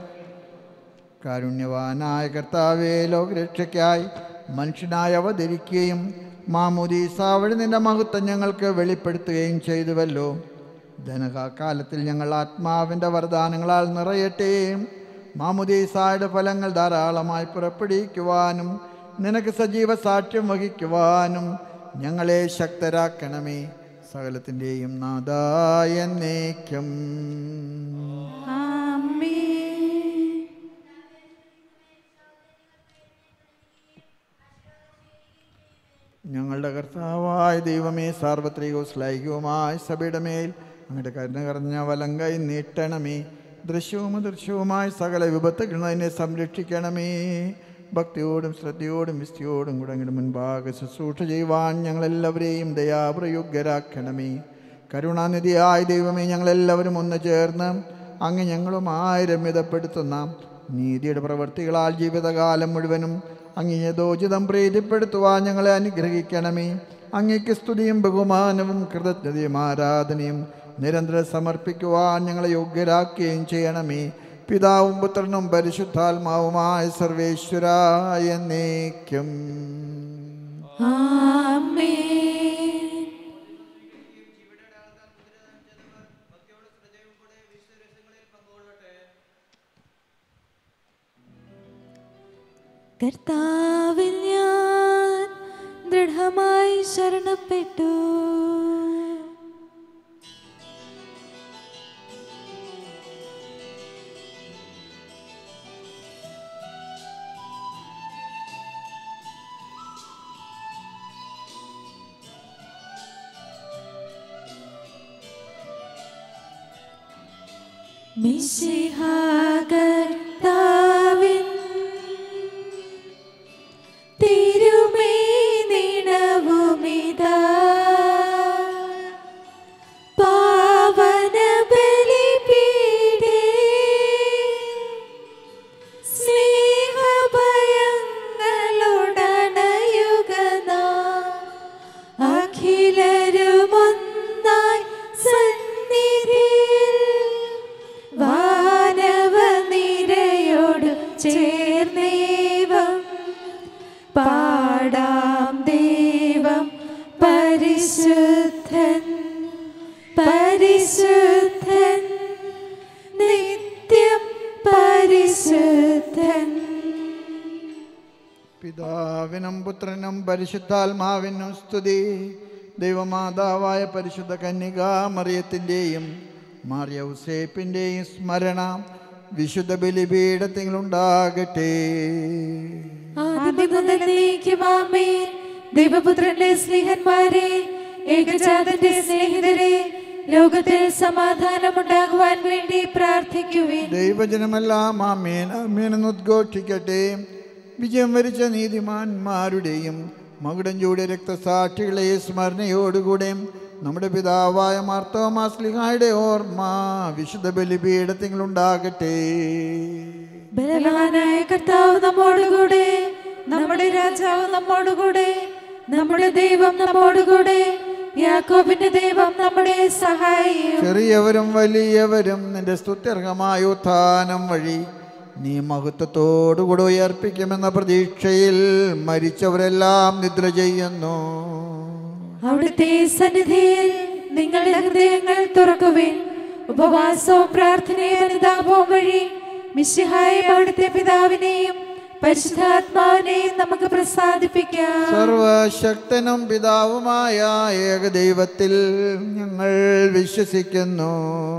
കാരുണ്യവാനായ കർത്താവേ ലോകരക്ഷയ്ക്കായി മനുഷ്യനായി അവതരിക്കുകയും മാമുദീസ വഴി നിന്റെ മഹത്വം ഞങ്ങൾക്ക് വെളിപ്പെടുത്തുകയും ചെയ്തുവല്ലോ ധനകാലത്തിൽ ഞങ്ങൾ ആത്മാവിൻ്റെ വരദാനങ്ങളാൽ നിറയട്ടെ മാമുദീസായുടെ ഫലങ്ങൾ ധാരാളമായി പുറപ്പെടുവിക്കുവാനും നിനക്ക് സജീവ സാക്ഷ്യം വഹിക്കുവാനും ഞങ്ങളെ ശക്തരാക്കണമേ സകലത്തിൻ്റെയും നാദായ എന്നേക്കും ഞങ്ങളുടെ കർത്താവായ ദൈവമേ സാർവത്രികവും ശ്ലൈകവുമായ സഭയുടെ മേൽ അങ്ങയുടെ കരുണ കറഞ്ഞ വലം കൈ നീട്ടണമേ ദൃശ്യവും അദൃശ്യവുമായ സകല വിപത്തുകളിൽ അതിനെ സംരക്ഷിക്കണമേ ഭക്തിയോടും ശ്രദ്ധയോടും വിസ്തിയോടും കൂടെ അങ്ങയുടെ മുൻപാകെ ശുശ്രൂഷ ചെയ്യുവാൻ ഞങ്ങളെല്ലാവരെയും ദയാപ്രയോഗ്യരാക്കണമേ കരുണാനിധിയായ ദൈവമേ ഞങ്ങളെല്ലാവരും ഒന്ന് ചേർന്ന് അങ്ങ് ഞങ്ങളുമായി രമ്യതപ്പെടുത്തുന്ന നീതിയുടെ പ്രവൃത്തികളാൽ ജീവിതകാലം മുഴുവനും അങ്ങേതോചിതം പ്രീതിപ്പെടുത്തുവാൻ ഞങ്ങളെ അനുഗ്രഹിക്കണമേ അങ്ങയ്ക്ക് സ്തുതിയും ബഹുമാനവും കൃതജ്ഞതയും ആരാധനയും നിരന്തരം സമർപ്പിക്കുവാൻ ഞങ്ങളെ യോഗ്യരാക്കുകയും ചെയ്യണമേ പിതാവും പുത്രനും പരിശുദ്ധാത്മാവുമായ സർവേശ്വരായ എന്നേക്കും കർത്താവിൽ ഞാൻ ദൃഢമായി ശരണപ്പെട്ടു മിശിഹാകർത്താവിൻ തിരുമേ നിണവുമിതാ പാവന ബലിപീഠേ പരിശുദ്ധൻ പിതാവിനും പുത്രനും പരിശുദ്ധാത്മാവിനും സ്തുതി ദൈവമാതാവായ പരിശുദ്ധ കന്യകാമറിയത്തിൻ്റെയും മാറിയൗസേപ്പിൻ്റെയും സ്മരണ വിശുദ്ധ ബലിപീഠത്തിലുണ്ടാകട്ടെ ആദിമുതലേക്കുമാമേ ദൈവപുത്രന്റെ സ്നേഹന്മാരെ ഏകജാതന്റെ സ്നേഹിതരെ ലോകത്തിൽ സമാധാനമുണ്ടാകുവാൻ വേണ്ടി പ്രാർത്ഥിക്കുവിൻ ദൈവജനമെല്ലാം ആമേൻ ആമേൻ എന്ന് ഉദ്ഘോഷിക്കട്ടെ വിജയം വരിച്ച നീതിമാന്മാരുടെയും മകുടം ചൂടിയ രക്തസാക്ഷികളെ സ്മരണയോടുകൂടെ നമ്മുടെ പിതാവായ മാർത്തോമാസ്ലിഹായുടെ ഓർമ്മ വിശുദ്ധ ബലിപീഠത്തിലുണ്ടാകട്ടെ ബലവാനായ കർത്താവ് നമ്മോടുകൂടെ നമ്മുടെ രാജാവ് നമ്മോടുകൂടെ നമ്മുടെ ദൈവം നമ്മോടുകൂടെ യാക്കോബിന്റെ ദൈവം നമ്മുടെ സഹായിയും ചെറിയവരും വലിയവരും നിന്റെ സ്തുത്യർഹമായ ഉത്ഥാനം വഴി നീ മഹത്വത്തോടുകൂടെ ഉയർപ്പിക്കുമെന്ന പ്രതീക്ഷയിൽ മരിച്ചവരെല്ലാം നിദ്ര ചെയ്യുന്നു അവിടുത്തെ സന്നിധിയിൽ നിങ്ങളുടെ ഹൃദയങ്ങൾ തുറക്കുവിൻ ഉപവാസവും പ്രാർത്ഥനയും അനുതാപവും വഴി മിശിഹായ അവിടുത്തെ പിതാവിനെയും പരിശുദ്ധാത്മാവിനെയും നമുക്ക് പ്രസാദിപ്പിക്കാം സർവശക്തനും പിതാവുമായ ഏകദൈവത്തിൽ ഞങ്ങൾ വിശ്വസിക്കുന്നു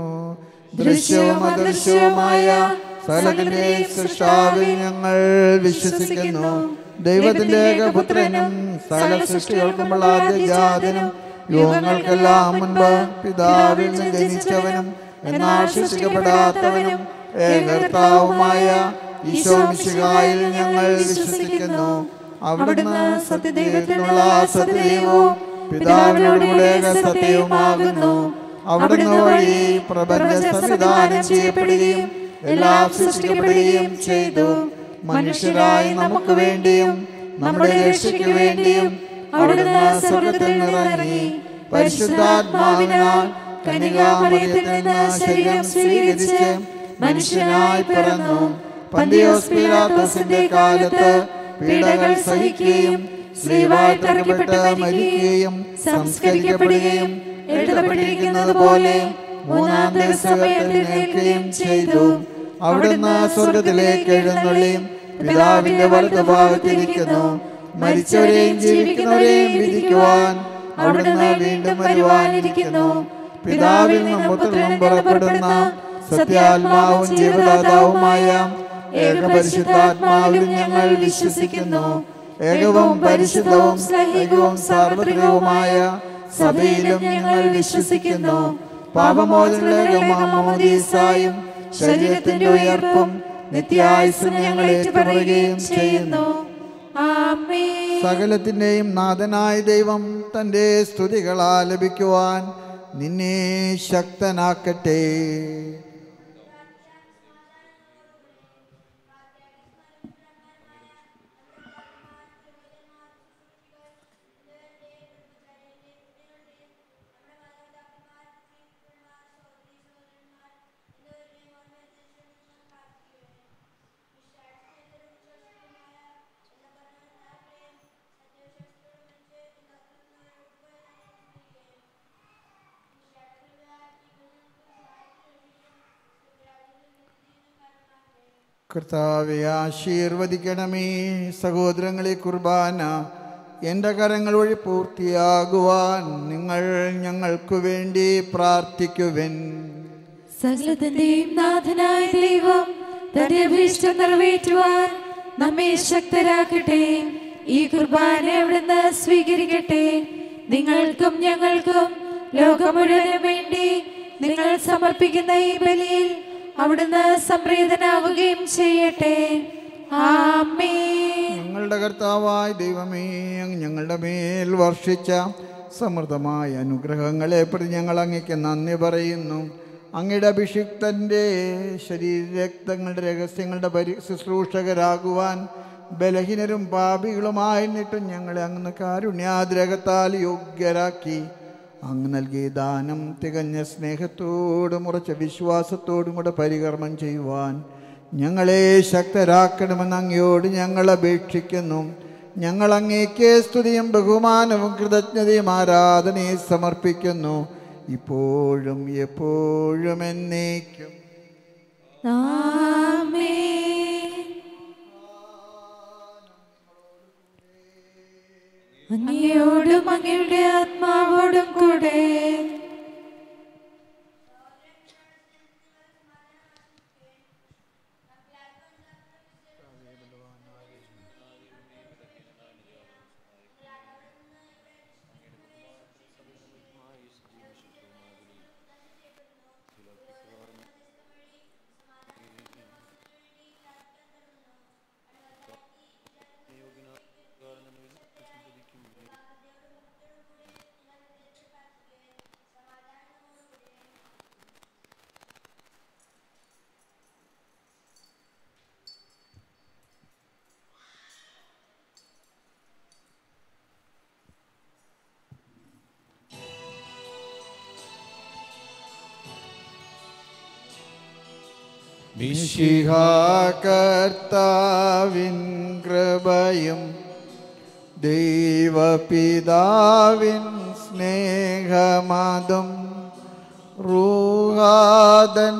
ദൃശ്യവും അദൃശ്യവുമായ സകലത്തിന്റെ സൃഷ്ടാവിൽ ഞങ്ങൾ വിശ്വസിക്കുന്നു ദൈവത്തിന്റെ ഏകപുത്രനും സകല സൃഷ്ടികൾക്കുമുള്ള ആദ്യജാതനും യുഗങ്ങൾക്കെല്ലാം മുൻപ് പിതാവിൽ നിന്ന് ജനിച്ചവനും എന്നാൽ സൃഷ്ടിക്കപ്പെടാത്തവനും ഏകർത്താവുമായ ഈശോ മിശിഹായിൽ ഞങ്ങൾ വിശ്വസിക്കുന്നു അവിടുന്ന് സത്യദൈവത്തിനുള്ള സത്യദൈവവും പിതാവിനോടുകൂടെ സത്യവുമാകുന്നു അവിടുന്ന് വഴി പ്രപഞ്ച സംവിധാനം ചെയ്യപ്പെടുകയും എല്ലാം സൃഷ്ടിക്കപ്പെടുകയും ചെയ്തു മനുഷ്യരായി നമുക്ക് വേണ്ടിയും നമ്മുടെ രക്ഷയ്ക്ക് വേണ്ടിയും അവിടുന്ന് സ്വർഗത്തിൽ നിന്നിറങ്ങി പരിശുദ്ധാത്മാവിനാൽ കന്യകാമറിയത്തിൽ നിന്ന് ശരീരം സ്വീകരിച്ച് മനുഷ്യനായി പിറന്നു പന്തിയോസ് പീലാത്തോസിന്റെ കാലത്ത് പീഡകൾ സഹിക്കുകയും സ്ത്രീവായി തറക്കപ്പെട്ട് മരിക്കുകയും സംസ്കരിക്കപ്പെടുകയും എഴുതപ്പെട്ടിരിക്കുന്നത് പോലെ മൂന്നാം ദിവസം എഴുന്നേൽക്കുകയും ചെയ്തു അവിടുന്ന് സ്വർഗത്തിലേക്ക് എഴുന്നള്ളിയും പിതാവിന്റെ വലതുഭാഗത്തിരിക്കുന്നു മരിച്ചവരെയും ജീവിക്കുന്നവരെയും വിധിക്കുവാൻ അവിടുന്ന് വീണ്ടും വരുവാനിരിക്കുന്നു പിതാവിൽ നിന്നും പുത്രനും പുറപ്പെടുന്ന സത്യാത്മാവും ജീവദാതാവുമായ ഏകപരിശുദ്ധാത്മാവിലും ഞങ്ങൾ വിശ്വസിക്കുന്നു ഏകവും പരിശുദ്ധവും സ്നേഹികവും സാർവത്രികവുമായ സഭയിലും ഞങ്ങൾ വിശ്വസിക്കുന്നു പാപമോചനീസായും ശരീരത്തിന്റെ ഉയർപ്പും നിത്യായുസും ഞങ്ങൾ ഏറ്റുപറയുകയും ചെയ്യുന്നു ആമേൻ സകലത്തിൻ്റെയും നാഥനായ ദൈവം തൻ്റെ സ്തുതികൾ ആലപിക്കുവാൻ നിന്നെ ശക്തനാക്കട്ടെ കർത്താവെ ആശീർവദിക്കണമേ സഹോദരങ്ങളെ കുർബാന എൻ്റെ കരങ്ങൾ വഴി പൂർത്തിയാകുവാൻ നിങ്ങൾ ഞങ്ങൾക്കു വേണ്ടി പ്രാർത്ഥിക്കുവൻ സകലത്തിന്റെയും നാഥനായ ദൈവം തന്റെ അഭീഷ്ടം നിറവേറ്റുവാൻ നമ്മെ ശക്തരാക്കട്ടെ ഈ കുർബാന അവിടുന്ന് സ്വീകരിക്കട്ടെ നിങ്ങൾക്കും ഞങ്ങൾക്കും ലോകം മുഴുവനും വേണ്ടി നിങ്ങൾ സമർപ്പിക്കുന്ന ഈ ബലിയിൽ അവിടുന്ന് സംപ്രീതനാവുകയും ചെയ്യട്ടെ ആമേൻ ഞങ്ങളുടെ കർത്താവായ ദൈവമേ അങ്ങ് ഞങ്ങളുടെ മേൽ വർഷിച്ച സമൃദ്ധമായ അനുഗ്രഹങ്ങളെ പ്രതി ഞങ്ങൾ അങ്ങയ്ക്ക് നന്ദി പറയുന്നു അങ്ങയുടെ അഭിഷിക്തൻ്റെ ശരീരരക്തങ്ങളുടെ രഹസ്യങ്ങളുടെ പരി ശുശ്രൂഷകരാകുവാൻ ബലഹീനരും പാപികളുമായിരുന്നിട്ടും ഞങ്ങളെ അങ്ങ് കാരുണ്യാദ്രകത്താൽ യോഗ്യരാക്കി അങ്ങ് നൽകിയ ദാനം തികഞ്ഞ സ്നേഹത്തോടും ഉറച്ച വിശ്വാസത്തോടും കൂടെ പരികർമ്മം ചെയ്യുവാൻ ഞങ്ങളെ ശക്തരാക്കണമെന്ന് അങ്ങയോട് ഞങ്ങൾ അപേക്ഷിക്കുന്നു ഞങ്ങൾ അങ്ങേക്ക് സ്തുതിയും ബഹുമാനവും കൃതജ്ഞതയും ആരാധനയും സമർപ്പിക്കുന്നു ഇപ്പോഴും എപ്പോഴും എന്നേക്കും ആമേൻ അങ്ങയുടെ ആത്മാവോടും കൂടെ കർത്താവിൻ കൃപയും ദൈവപിതാവിൻ സ്നേഹമതും റൂഹാദൻ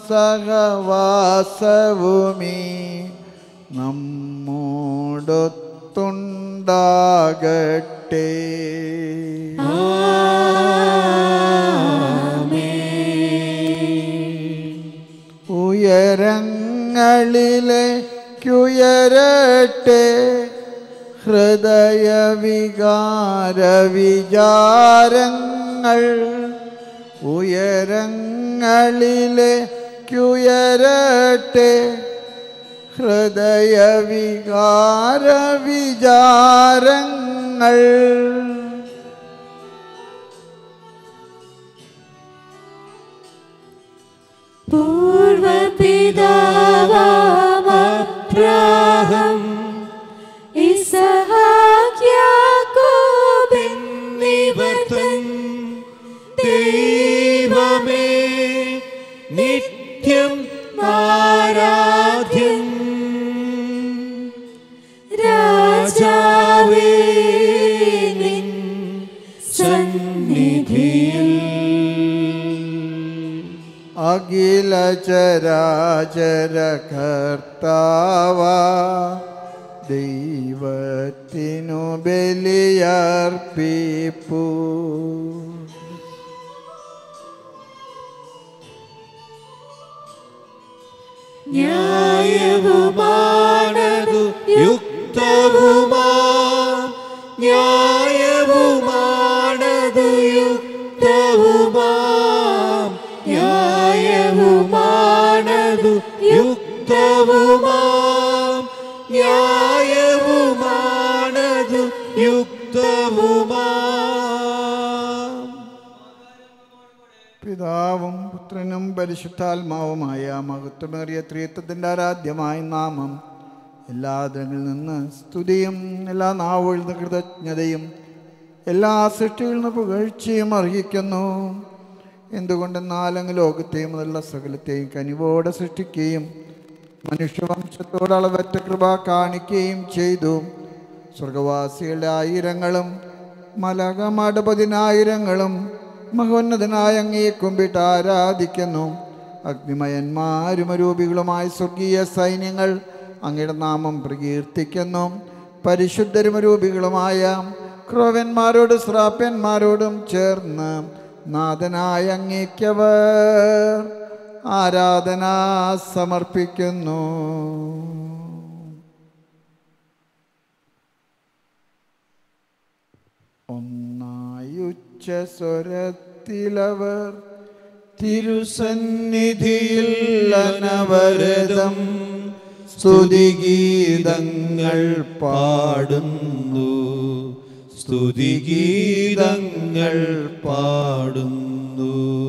സഹവാസവുമീ നമ്മോടൊത്തുണ്ടാകട്ടെ ഉയരങ്ങളിലേക്കുയരട്ടെ ഹൃദയവികാര വിചാരങ്ങൾ ഉയരങ്ങളിലേക്കുയരട്ടെ ഹൃദയവികാര വിചാരങ്ങൾ പൂർവപിതാവാമപ്രാഹം ഇസഹാക്യാക്കോബെന്നിവർത്തൻ ദൈവമേ നിത്യം ആരാധ്യം രാജാവേ നിൻ സന്നിധിയിൽ അഖില ചരാചര കർത്താവ ദൈവത്തിനു ബലിയർപ്പിപ്പൂ ന്യായവുമാണതു യുക്തവുമാ ന്യായവുമാണതു യുക്തവുമാ ന്യായവുമാണതു യുക്തവുമാ ന്യായവുമാണതു യുക്തവുമാ പിതാവും പുത്രനും പരിശുദ്ധാത്മാവുമായ മഹത്വമേറിയ ത്രിയത്വത്തിൻ്റെ ആരാധ്യമായ നാമം എല്ലാ അതിരങ്ങളിൽ നിന്ന് സ്തുതിയും എല്ലാ നാവുകളിൽ നിന്ന് കൃതജ്ഞതയും എല്ലാ സൃഷ്ടികളിൽ നിന്ന് പുകഴ്ചയും അർഹിക്കുന്നു എന്തുകൊണ്ടെന്നാൽ അങ്ങ് ലോകത്തെയും മുതലുള്ള സകലത്തെയും കനിവോടെ സൃഷ്ടിക്കുകയും മനുഷ്യവംശത്തോട് അളവറ്റ കൃപ കാണിക്കുകയും ചെയ്തു സ്വർഗവാസികളുടെ ആയിരങ്ങളും മലകമാട് പതിനായിരങ്ങളും മഹോന്നതനായ അങ്ങയെ കുമ്പിട്ട് ആരാധിക്കുന്നു അഗ്നിമയന്മാരും അരൂപികളുമായ സ്വർഗീയ സൈന്യങ്ങൾ അങ്ങയുടെ നാമം പ്രകീർത്തിക്കുന്നു പരിശുദ്ധരും അരൂപികളുമായ ക്രോവന്മാരോടും ശ്രാപ്യന്മാരോടും ചേർന്ന് നാഥനായ അങ്ങേക്കവർ ആരാധന സമർപ്പിക്കുന്നു ഒന്നായുച്ച സ്വരത്തിലവർ തിരുസന്നിധിയിൽ അനവരതം സ്തുതിഗീതങ്ങൾ പാടുന്നു സ്തുതിഗീതങ്ങൾ പാടുന്നു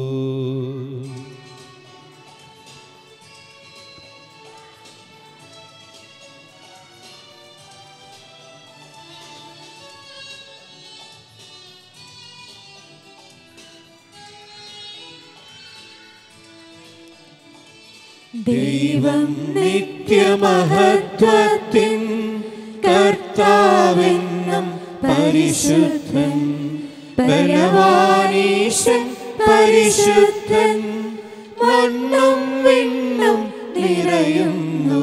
ദൈവം നിത്യമഹത്വത്തിൻ കർത്താവെന്നും പരിശുദ്ധൻ ബലവാനീശൻ പരിശുദ്ധൻ മണ്ണും വിണ്ണും നിറയുന്നു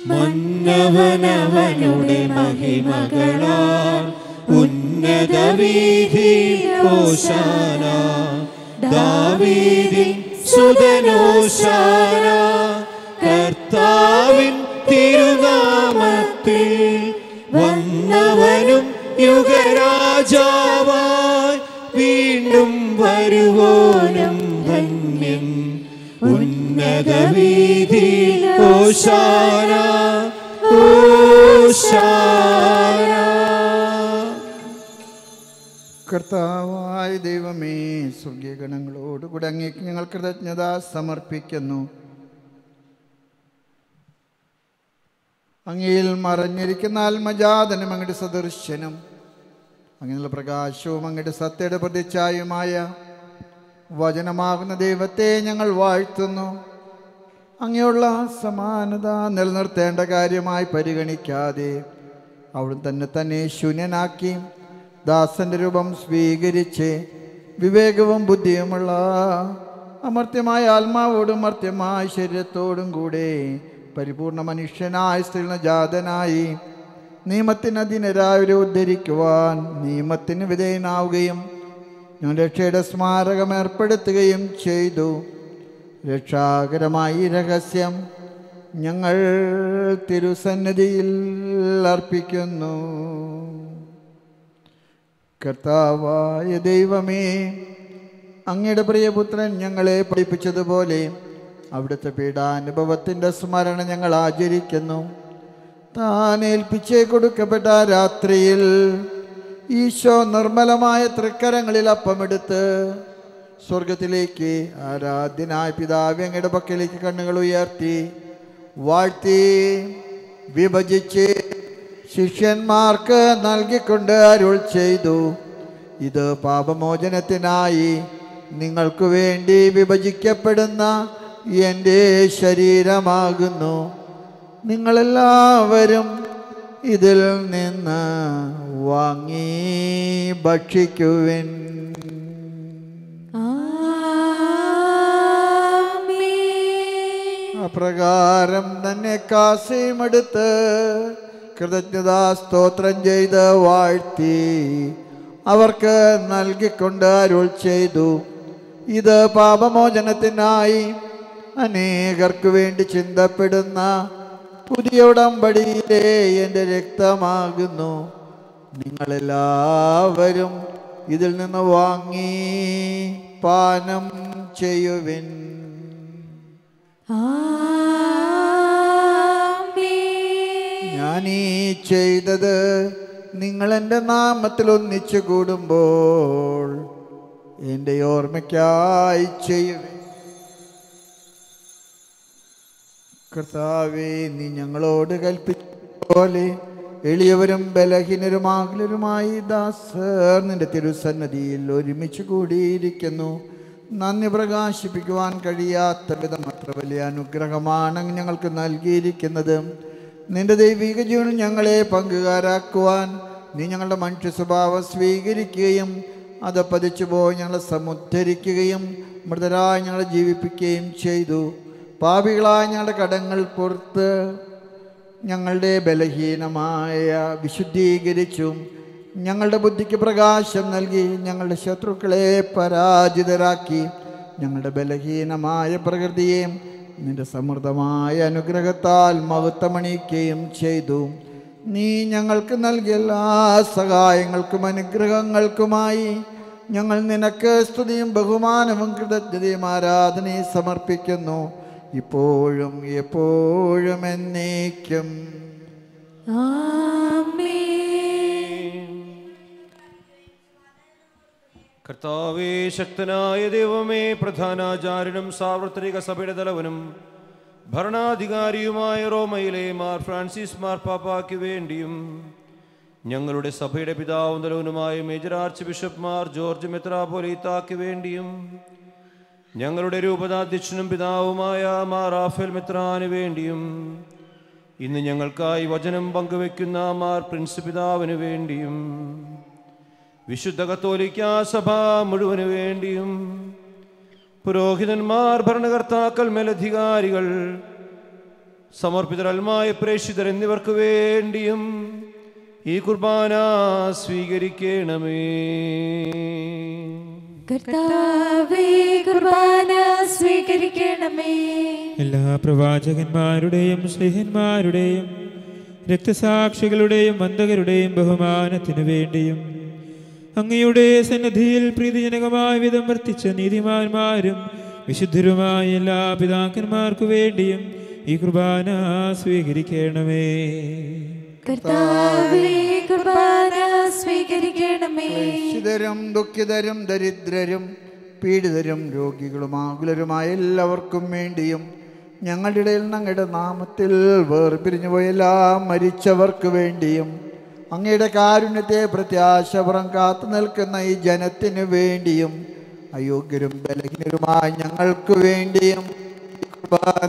മന്നവനവനുടെ മഹിമകളാൽ ഉന്നത വീതി ഓശാന ദാവീദിൻ സുതനോശാന കർത്താവിൻ തിരുനാമത്തിൽ വന്നവനും യുഗരാജാവായി വീണ്ടും വരുവോനും ധന്യൻ ഉന്നത വീതി ഓശാന ഓശാന കർത്താവായ ദൈവമേ സ്വർഗീയഗണങ്ങളോടുകൂടെ അങ്ങേക്ക് ഞങ്ങൾ കൃതജ്ഞത സമർപ്പിക്കുന്നു അങ്ങയിൽ മറഞ്ഞിരിക്കുന്ന ആത്മജാതനും അങ്ങയുടെ സദൃശ്യനും അങ്ങനെയുള്ള പ്രകാശവും അങ്ങയുടെ സത്യയുടെ പ്രതിച്ഛായുമായ വചനമാകുന്ന ദൈവത്തെ ഞങ്ങൾ വാഴ്ത്തുന്നു അങ്ങയുള്ള സമാനത നിലനിർത്തേണ്ട കാര്യമായി പരിഗണിക്കാതെ അവിടുന്ന് തന്നെ തന്നെ ശൂന്യനാക്കി ദാസന്റെ രൂപം സ്വീകരിച്ച് വിവേകവും ബുദ്ധിയുമുള്ള അമർത്യമായ ആത്മാവോടും മർത്യമായ ശരീരത്തോടും കൂടെ പരിപൂർണ മനുഷ്യനായ സ്ത്രീജാതനായി നിയമത്തിന് അധീനരായവരെ ഉദ്ധരിക്കുവാൻ നിയമത്തിന് വിധേയനാവുകയും ഞാൻ രക്ഷയുടെ സ്മാരകം ഏർപ്പെടുത്തുകയും ചെയ്തു രക്ഷാകരമായ ഈ രഹസ്യം ഞങ്ങൾ തിരുസന്നിധിയിൽ അർപ്പിക്കുന്നു കർത്താവായ ദൈവമേ അങ്ങയുടെ പ്രിയപുത്രൻ ഞങ്ങളെ പഠിപ്പിച്ചതുപോലെ അവിടുത്തെ പീഡാനുഭവത്തിൻ്റെ സ്മരണ ഞങ്ങൾ ആചരിക്കുന്നു താൻ ഏൽപ്പിച്ചേ കൊടുക്കപ്പെട്ട ആ രാത്രിയിൽ ഈശോ നിർമ്മലമായ തൃക്കരങ്ങളിൽ അപ്പമെടുത്ത് സ്വർഗത്തിലേക്ക് ആരാധ്യനായ പിതാവ് അങ്ങയുടെ പക്കലേക്ക് കണ്ണുകൾ ഉയർത്തി വാഴ്ത്തി വിഭജിച്ച് ശിഷ്യന്മാർക്ക് നൽകിക്കൊണ്ട് അരുൾ ചെയ്തു ഇത് പാപമോചനത്തിനായി നിങ്ങൾക്ക് വേണ്ടി വിഭജിക്കപ്പെടുന്ന എൻ്റെ ശരീരമാകുന്നു നിങ്ങളെല്ലാവരും ഇതിൽ നിന്ന് വാങ്ങി ഭക്ഷിക്കുവിൻ അപ്രകാരം തന്നെ കാസയുമെടുത്ത് കൃതജ്ഞതാ സ്തോത്രം ചെയ്ത് വാഴ്ത്തി അവർക്ക് നൽകിക്കൊണ്ട് അരുൾ ചെയ്തു ഇത് പാപമോചനത്തിനായി അനേകർക്ക് വേണ്ടി ചിന്തപ്പെടുന്ന പുതിയ ഉടമ്പടിയിലെ എൻ്റെ രക്തമാകുന്നു നിങ്ങളെല്ലാവരും ഇതിൽ നിന്ന് വാങ്ങി പാനം ചെയ്യുവിൻ ഞാൻ ഈ ചെയ്തത് നിങ്ങൾ എൻ്റെ നാമത്തിൽ ഒന്നിച്ചു കൂടുമ്പോൾ എൻ്റെ ഓർമ്മയ്ക്കായി ചെയ്യുവിൻ കർത്താവേ നീ ഞങ്ങളോട് കൽപ്പിച്ച പോലെ എളിയവരും ബലഹീനരുമാകലരുമായി ദാസർ നിന്റെ തിരുസന്നതിയിൽ ഒരുമിച്ച് കൂടിയിരിക്കുന്നു നന്ദി പ്രകാശിപ്പിക്കുവാൻ കഴിയാത്ത വിധം അത്ര വലിയ അനുഗ്രഹമാണ് അങ്ങ് ഞങ്ങൾക്ക് നൽകിയിരിക്കുന്നത് നിന്റെ ദൈവിക ജീവനിൽ ഞങ്ങളെ പങ്കുകാരാക്കുവാൻ നീ ഞങ്ങളുടെ മനുഷ്യ സ്വഭാവം സ്വീകരിക്കുകയും അത് പതിച്ചു പോയി ഞങ്ങളെ സമുദ്ധരിക്കുകയും മൃതരായി ഞങ്ങളെ ജീവിപ്പിക്കുകയും ചെയ്തു പാപികളായ ഞങ്ങളുടെ കടങ്ങൾ പുറത്ത് ഞങ്ങളുടെ ബലഹീനമായ വിശുദ്ധീകരിച്ചും ഞങ്ങളുടെ ബുദ്ധിക്ക് പ്രകാശം നൽകി ഞങ്ങളുടെ ശത്രുക്കളെ പരാജിതരാക്കി ഞങ്ങളുടെ ബലഹീനമായ പ്രകൃതിയെ നിന്റെ സമൃദ്ധമായ അനുഗ്രഹത്താൽ മഹത്വമണിയിക്കുകയും ചെയ്തു നീ ഞങ്ങൾക്ക് നൽകിയ എല്ലാ സഹായങ്ങൾക്കും അനുഗ്രഹങ്ങൾക്കുമായി ഞങ്ങൾ നിനക്ക് സ്തുതിയും ബഹുമാനവും കൃതജ്ഞതയും ആരാധനയും സമർപ്പിക്കുന്നു ഇപ്പോഴും എപ്പോഴും എന്നേക്കും കർത്താവേ ശക്തനായ ദൈവമേ പ്രധാനാചാര്യനും സാർവത്രിക സഭയുടെ തലവനും ഭരണാധികാരിയുമായ റോമയിലെ മാർ ഫ്രാൻസിസ് മാർ പാപ്പായ്ക്ക് വേണ്ടിയും ഞങ്ങളുടെ സഭയുടെ പിതാവും തലവനുമായ major archbishop Mar George മെത്രാപോലീത്താക്ക് വേണ്ടിയും ഞങ്ങളുടെ രൂപതാധ്യക്ഷനും പിതാവുമായ മാർ റാഫേൽ മെത്രാന് വേണ്ടിയും ഇന്ന് ഞങ്ങൾക്കായി വചനം പങ്കുവെക്കുന്ന മാർ പ്രിൻസ് പിതാവിന് വേണ്ടിയും വിശുദ്ധ കത്തോലിക്ക സഭ മുഴുവന് വേണ്ടിയും പുരോഹിതന്മാർ ഭരണകർത്താക്കൾ മേലധികാരികൾ സമർപ്പിതരൽമായ പ്രേക്ഷിതർ എന്നിവർക്ക് വേണ്ടിയും ഈ കുർബാന സ്വീകരിക്കണമേ കർത്താവേ കുർബാന സ്വീകരിക്കണമേ എല്ലാ പ്രവാചകന്മാരുടെയും സ്നേഹന്മാരുടെയും രക്തസാക്ഷികളുടെയും വന്ദകരുടെയും ബഹുമാനത്തിനു വേണ്ടിയും അങ്ങയുടെ സന്നദ്ധിയിൽ പ്രീതിജനകമായ വിധം വർത്തിച്ച നീതിമാന്മാരും വിശുദ്ധരുമായ എല്ലാ പിതാക്കന്മാർക്കു വേണ്ടിയും ഈ കുർബാന സ്വീകരിക്കണമേ കർത്താവേ കുർബാന സ്വീകരിക്കണമേ ക്ലേശിതരും ദുഃഖിതരും ദരിദ്രരും പീഡിതരും രോഗികളും ആകുലരുമായ എല്ലാവർക്കും വേണ്ടിയും ഞങ്ങളുടെ ഇടയിൽ ഞങ്ങളുടെ നാമത്തിൽ വേർപിരിഞ്ഞു പോയ എല്ലാ മരിച്ചവർക്ക് വേണ്ടിയും അങ്ങയുടെ കാരുണ്യത്തെ പ്രത്യാശപുറം കാത്തു നിൽക്കുന്ന ഈ ജനത്തിനു വേണ്ടിയും അയോഗ്യരും ബലഹീനരുമായ ഞങ്ങൾക്ക് വേണ്ടിയും ഈ കുർബാന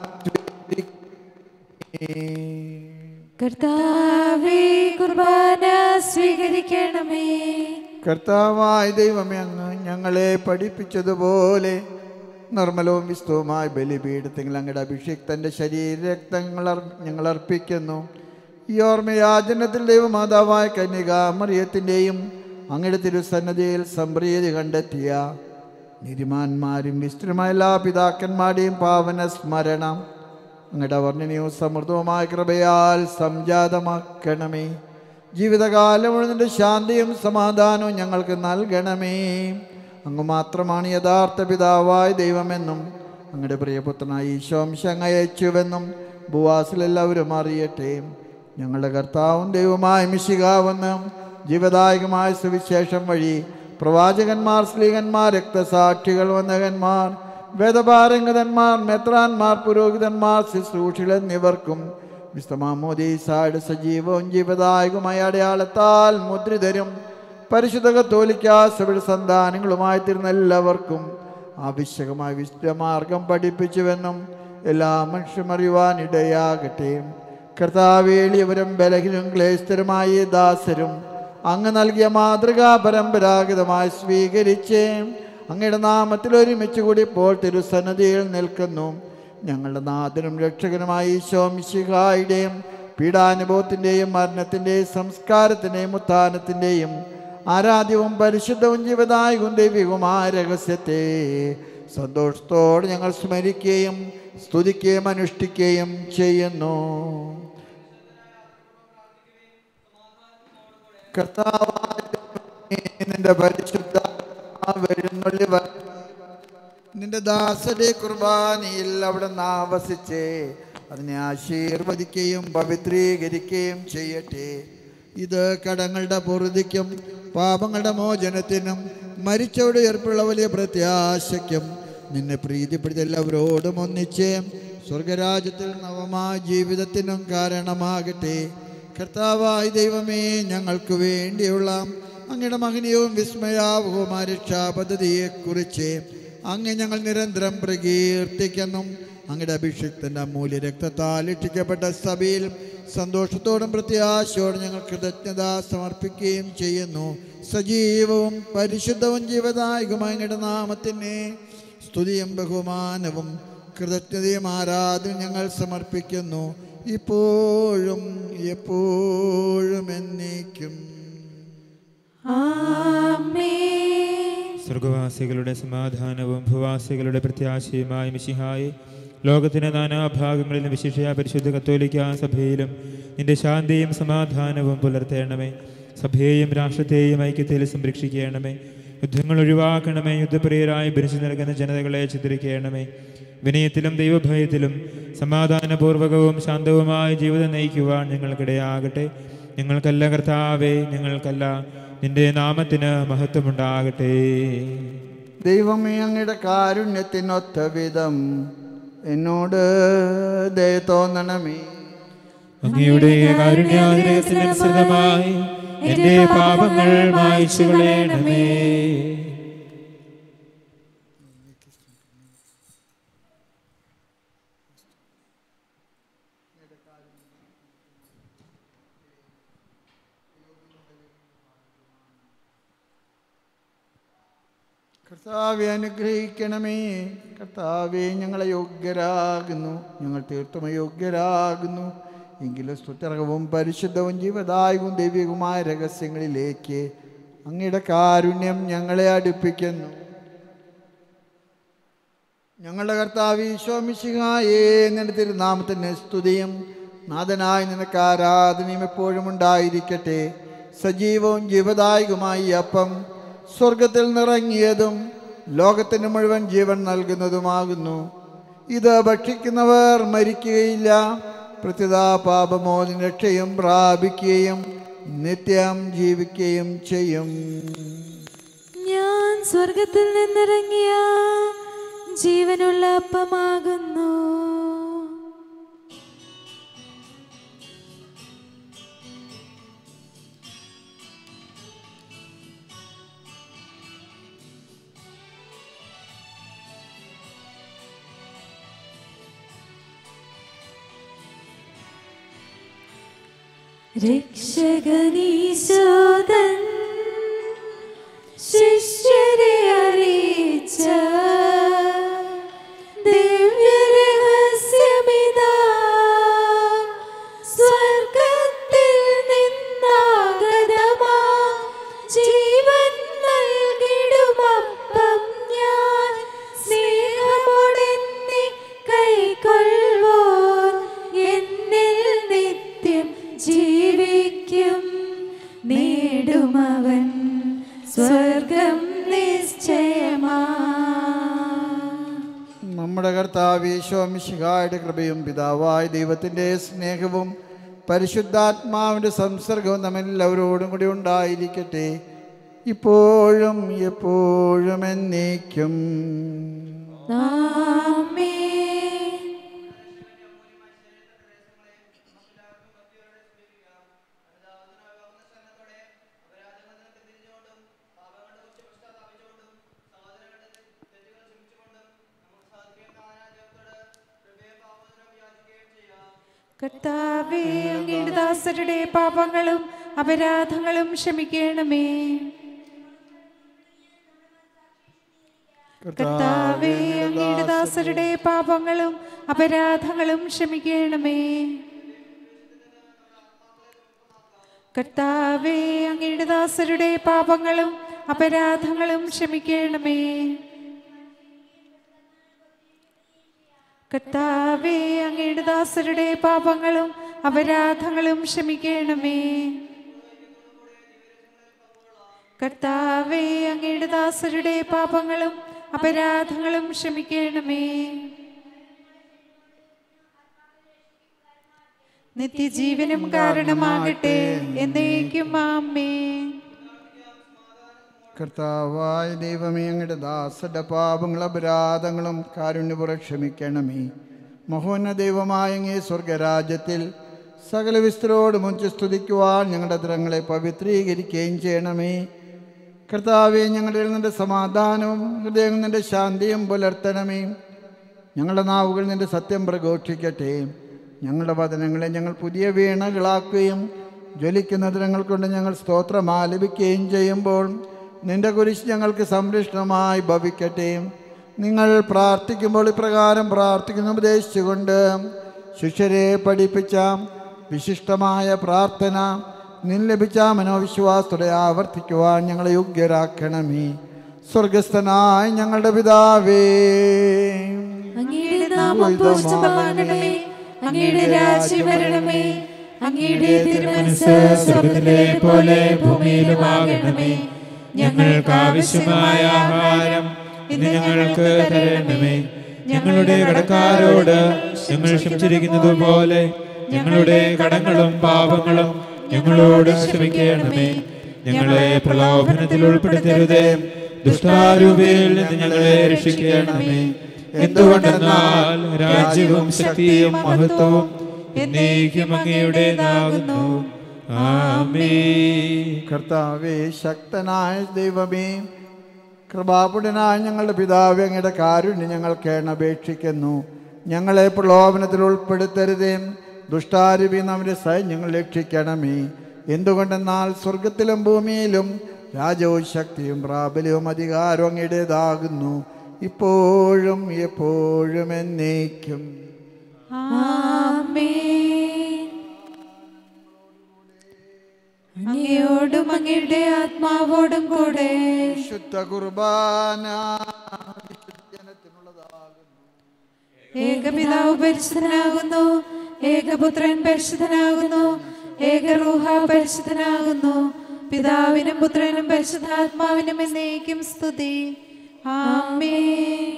കർത്താവേ കുർബാന സ്വീകരിക്കണമേ കർത്താവായ ദൈവമേ അങ്ങ് ഞങ്ങളെ പഠിപ്പിച്ചതുപോലെ നിർമ്മലവും വിസ്തവുമായ ബലിപീഠത്തിൽ അങ്ങയുടെ അഭിഷിക്തൻ്റെ ശരീരരക്തങ്ങൾ ഞങ്ങൾ അർപ്പിക്കുന്നു ഈ ഓർമ്മയാചനത്തിൽ ദൈവമാതാവായ കന്യകാമറിയത്തിൻ്റെയും അങ്ങയുടെ തിരുസന്നതിയിൽ സംപ്രീതി കണ്ടെത്തിയ നീതിമാന്മാരും വിസ്തൃതമായ എല്ലാ പിതാക്കന്മാരുടെയും പാവന സ്മരണം അങ്ങയുടെ വർണ്ണനയും സമൃദ്ധവുമായ കൃപയാൽ സംജാതമാക്കണമേ ജീവിതകാലം മുഴുവൻ ശാന്തിയും സമാധാനവും ഞങ്ങൾക്ക് നൽകണമേ അങ്ങ് മാത്രമാണ് യഥാർത്ഥ പിതാവായ ദൈവമെന്നും അങ്ങയുടെ പ്രിയപുത്രനായ ഈശോംശ അങ്ങ് അയച്ചുവെന്നും ഭൂവാസിലെല്ലാവരും അറിയട്ടെ ഞങ്ങളുടെ കർത്താവും ദൈവമായ മിശികാവെന്ന് ജീവദായകമായ സുവിശേഷം വഴി പ്രവാചകന്മാർ സ്ലീഹന്മാർ രക്തസാക്ഷികൾ വന്ദകന്മാർ വേദപാരംഗതന്മാർ മെത്രാന്മാർ പുരോഹിതന്മാർ ശുശ്രൂഷികൾ എന്നിവർക്കും വിസ്തമാമോദീസായുടെ സജീവവും ജീവദായകമായ അടയാളത്താൽ മുദ്രിതരും പരിശുദ്ധ കത്തോലിക്ക സഭയുടെ സന്താനങ്ങളുമായി തീർന്ന എല്ലാവർക്കും ആവശ്യകമായ വിശുദ്ധമാർഗം പഠിപ്പിച്ചുവെന്നും എല്ലാ മനുഷ്യരും അറിയുവാൻ ഇടയാകട്ടെ കർത്താവേളിയവരും ബലഹീനും ക്ലേശതരുമായ ദാസരും അങ്ങ് നൽകിയ മാതൃകാ പരമ്പരാഗതമായി സ്വീകരിച്ച് അങ്ങയുടെ നാമത്തിൽ ഒരുമിച്ച് കൂടി ഇപ്പോൾ തിരുസന്നതിയിൽ നിൽക്കുന്നു ഞങ്ങളുടെ നാഥനും രക്ഷകനുമായ ഈശോമിശിഹായുടെയും പീഡാനുഭവത്തിൻ്റെയും മരണത്തിൻ്റെയും സംസ്കാരത്തിൻ്റെയും ഉത്ഥാനത്തിൻ്റെയും ആരാധ്യവും പരിശുദ്ധവും ജീവദായകവും ദൈവികവുമായ രഹസ്യത്തെ സന്തോഷത്തോടെ ഞങ്ങൾ സ്മരിക്കുകയും സ്തുതിക്കുകയും അനുഷ്ഠിക്കുകയും ചെയ്യുന്നു കർത്താവായ നിന്റെ പരിശുദ്ധ വരുന്നുള്ളി നിന്റെ ദാസന്റെ കുർബാനയിൽ അവിടെ ആവസിച്ച് അതിനെ ആശീർവദിക്കുകയും പവിത്രീകരിക്കുകയും ചെയ്യട്ടെ ഇത് കടങ്ങളുടെ പൊറുതിക്കും പാപങ്ങളുടെ മോചനത്തിനും മരിച്ചവരുടെ ഏർപ്പുള്ള വലിയ പ്രത്യാശയ്ക്കും നിന്നെ പ്രീതിപ്പെടുത്തി എല്ലാവരോടും ഒന്നിച്ച് സ്വർഗരാജ്യത്തിൽ നവമായ ജീവിതത്തിനും കാരണമാകട്ടെ കർത്താവായ ദൈവമേ ഞങ്ങൾക്ക് വേണ്ടിയുള്ള അങ്ങയുടെ മഹനീയവും വിസ്മയാവുമായ രക്ഷാപദ്ധതിയെക്കുറിച്ച് അങ്ങ് ഞങ്ങൾ നിരന്തരം പ്രകീർത്തിക്കുന്നു അങ്ങയുടെ അഭിഷിക്തൻ്റെ അമൂല്യ രക്തത്താൽ ഇട്ടിക്കപ്പെട്ട സഭയിൽ സന്തോഷത്തോടും പ്രത്യാശയോടും ഞങ്ങൾ കൃതജ്ഞത സമർപ്പിക്കുകയും ചെയ്യുന്നു സജീവവും പരിശുദ്ധവും ജീവദായകമായ അങ്ങയുടെ നാമത്തിനെ സ്തുതിയും ബഹുമാനവും കൃതജ്ഞതയും ആരാധന ഞങ്ങൾ സമർപ്പിക്കുന്നു ഇപ്പോഴും എപ്പോഴും എന്നേക്കും സ്വർഗവാസികളുടെ സമാധാനവും ഭൂവാസികളുടെ പ്രത്യാശയുമായ മിശിഹായി ലോകത്തിന്റെ നാനാഭാഗങ്ങളിലും വിശിഷ്യ പരിശുദ്ധ കത്തോലിക്ക സഭയിലും നിന്റെ ശാന്തിയും സമാധാനവും പുലർത്തേണമേ സഭയെയും രാഷ്ട്രത്തെയും ഐക്യത്തിൽ സംരക്ഷിക്കണമേ യുദ്ധങ്ങൾ ഒഴിവാക്കണമേ യുദ്ധപ്രിയരായി ഭരിച്ചു നൽകുന്ന ജനതകളെ ചിത്രിക്കണമേ വിനയത്തിലും ദൈവഭയത്തിലും സമാധാനപൂർവകവും ശാന്തവുമായ ജീവിതം നയിക്കുവാൻ ഞങ്ങൾക്കിടയാകട്ടെ ഞങ്ങൾക്കല്ല കർത്താവേ ഞങ്ങൾക്കല്ല നിന്റെ നാമത്തിന് മഹത്വമുണ്ടാകട്ടെ ദൈവമേ അങ്ങയുടെ കാരുണ്യത്തിനൊത്ത വിധം എന്നോട് ദയ തോന്നണമേ അങ്ങയുടെ കാരുണ്യാഗ്രഹത്തിനനുസൃതമായി എന്റെ പാപങ്ങൾ മായ്ച്ചു കളയണമേ കർത്താവെ അനുഗ്രഹിക്കണമേ കർത്താവെ ഞങ്ങളെ യോഗ്യരാകുന്നു ഞങ്ങൾ തീർത്തും യോഗ്യരാകുന്നു എങ്കിലും സ്തുത്യർഹവും പരിശുദ്ധവും ജീവദായകവും ദൈവികവുമായ രഹസ്യങ്ങളിലേക്ക് അങ്ങയുടെ കാരുണ്യം ഞങ്ങളെ അടുപ്പിക്കുന്നു ഞങ്ങളുടെ കർത്താവ് ഈശോമിശിഹായേ നിന്റെ തിരുനാമത്തിന് സ്തുതിയും നാഥനായ നിനക്ക് ആരാധനയും എപ്പോഴും ഉണ്ടായിരിക്കട്ടെ സജീവവും ജീവദായകമായി ഈ അപ്പം സ്വർഗത്തിൽ നിറങ്ങിയതും ലോകത്തിന് മുഴുവൻ ജീവൻ നൽകുന്നതുമാകുന്നു ഇത് ഭക്ഷിക്കുന്നവർ മരിക്കുകയില്ല പ്രത്യുതാ പാപമോചന രക്ഷയും പ്രാപിക്കുകയും നിത്യം ജീവിക്കുകയും ചെയ്യും ഞാൻ സ്വർഗത്തിൽ നിന്നിറങ്ങിയ ജീവനുള്ള അപ്പമാകുന്നു രക്ഷകനീശോദൻ ശിഷ്യരെ അറിയിച്ച ദിവ്യരഹസ്യമിതാ സ്വർഗത്തിൽ നിന്നാഗതമാ ജീവൻ നൽകിടുമപ്പം ഞാൻ സ്നേഹമോടെന്നെ കൈക്കൊള്ളുവോൻ എന്നിൽ നിത്യം ജീവിക്കും നേടുമവൻ സ്വർഗം നിശ്ചയമാ നമ്മുടെ കർത്താവ് ഈശോമിശിഹായുടെ കൃപയും പിതാവായ ദൈവത്തിൻ്റെ സ്നേഹവും പരിശുദ്ധാത്മാവിൻ്റെ സംസർഗവും നമ്മെല്ലാവരോടും കൂടി ഉണ്ടായിരിക്കട്ടെ ഇപ്പോഴും എപ്പോഴും എന്നേക്കും ആമേൻ കർത്താവേ അങ്ങയുടെ ദാസരുടെ പാപങ്ങളും അപരാധങ്ങളും ക്ഷമിക്കണമേ കർത്താവേ അങ്ങയുടെ ദാസരുടെ പാപങ്ങളും അപരാധങ്ങളും ക്ഷമിക്കണമേ കർത്താവേ അങ്ങയുടെ ദാസരുടെ പാപങ്ങളും അപരാധങ്ങളും ക്ഷമിക്കണമേ കർത്താവേ അങ്ങയുടെ ദാസരുടെ പാപങ്ങളും അപരാധങ്ങളും ക്ഷമിക്കണമേ കർത്താവേ അങ്ങയുടെ ദാസരുടെ പാപങ്ങളും അപരാധങ്ങളും ക്ഷമിക്കണമേ നിത്യജീവനും കാരണമാകട്ടെ എന്നേക്കും ആമേ കർത്താവായ ദൈവമേ അങ്ങയുടെ ദാസരുടെ പാപങ്ങളും അപരാധങ്ങളും കാരുണ്യപുറ ക്ഷമിക്കണമേ മഹോന്ന ദൈവമായ അങ്ങേ സ്വർഗരാജ്യത്തിൽ സകല വിസ്തരോട് മുഞ്ച് സ്തുതിക്കുവാൻ ഞങ്ങളുടെ തരങ്ങളെ പവിത്രീകരിക്കുകയും ചെയ്യണമേ കർത്താവെ ഞങ്ങളുടെ നിന്റെ സമാധാനവും ഹൃദയം നിന്റെ ശാന്തിയും പുലർത്തണമേ ഞങ്ങളുടെ നാവുകൾ നിന്റെ സത്യം പ്രഘോഷിക്കട്ടെ ഞങ്ങളുടെ വചനങ്ങളെ ഞങ്ങൾ പുതിയ വീണകളാക്കുകയും ജ്വലിക്കുന്ന ദിനങ്ങൾ കൊണ്ട് ഞങ്ങൾ സ്തോത്രം ആലപിക്കുകയും ചെയ്യുമ്പോൾ നിന്റെ കുരിശ് ഞങ്ങൾക്ക് സംരക്ഷണമായി ഭവിക്കട്ടെ നിങ്ങൾ പ്രാർത്ഥിക്കുമ്പോൾ ഇപ്രകാരം പ്രാർത്ഥിക്കുന്ന ഉപദേശിച്ചുകൊണ്ട് ശിഷ്യരെ പഠിപ്പിച്ച വിശിഷ്ടമായ പ്രാർത്ഥന നിൻ ലഭിച്ച മനോവിശ്വാസത്തോടെ ആവർത്തിക്കുവാൻ ഞങ്ങളെ യോഗ്യരാക്കണമേ സ്വർഗസ്ഥനായ ഞങ്ങളുടെ പിതാവേ അങ്ങയുടെ നാമം പൂജിതമാകണമേ അങ്ങയുടെ രാജ്യം വരണമേ അങ്ങയുടെ തിരുമനസ് സ്വർഗത്തിലെ പോലെ ഭൂമിയിലുമാകണമേ ഞങ്ങൾക്ക് ആവശ്യമായ ആഹാരം ഇന്ന് ഞങ്ങൾക്ക് തരണമേ ഞങ്ങളുടെ കടക്കാരോട് ഞങ്ങൾ ക്ഷമിച്ചിരിക്കുന്നത് പോലെ ഞങ്ങളുടെ കടങ്ങളും പാപങ്ങളും ഞങ്ങളോട് ക്ഷമിക്കണമേ ഞങ്ങളെ പ്രലോഭനത്തിൽ ഉൾപ്പെടുത്തരുതേ ദുഷ്ടാരൂപയിൽ നിന്ന് ഞങ്ങളെ രക്ഷിക്കണമേ എന്തുകൊണ്ടെന്നാൽ രാജ്യവും ശക്തിയും മഹത്വവും എന്നേക്കും അങ്ങയുടേതാകുന്നു ആമേ കർത്താവേ ശക്തനായ ദൈവമേ കൃപാപുടനായ ഞങ്ങളുടെ പിതാവേ അങ്ങയുടെ കാരുണ്യം ഞങ്ങൾ കേണപേക്ഷിക്കുന്നു ഞങ്ങളെ പ്രലോഭനത്തിൽ ഉൾപ്പെടുത്തരുതേ ദുഷ്ടാരൂപി നമ്മുടെ സൈന്യങ്ങൾ രക്ഷിക്കണമേ എന്തുകൊണ്ടെന്നാൽ സ്വർഗത്തിലും ഭൂമിയിലും രാജവും ശക്തിയും പ്രാബല്യവും അധികാരവും അങ്ങയുടേതാകുന്നു ഇപ്പോഴും എപ്പോഴും എന്നേക്കും ആമേൻ അങ്ങയോടും അങ്ങയുടെ ആത്മാവോടും കൂടെ ശുദ്ധ കുർബാന ഏകപിതാവ് പരിശുദ്ധനാകുന്നു ഏകപുത്രൻ പരിശുദ്ധനാകുന്നു ഏകറൂഹ പരിശുദ്ധനാകുന്നു പിതാവിനും പുത്രനും പരിശുദ്ധാത്മാവിനും എന്നേക്കും സ്തുതി ആമേൻ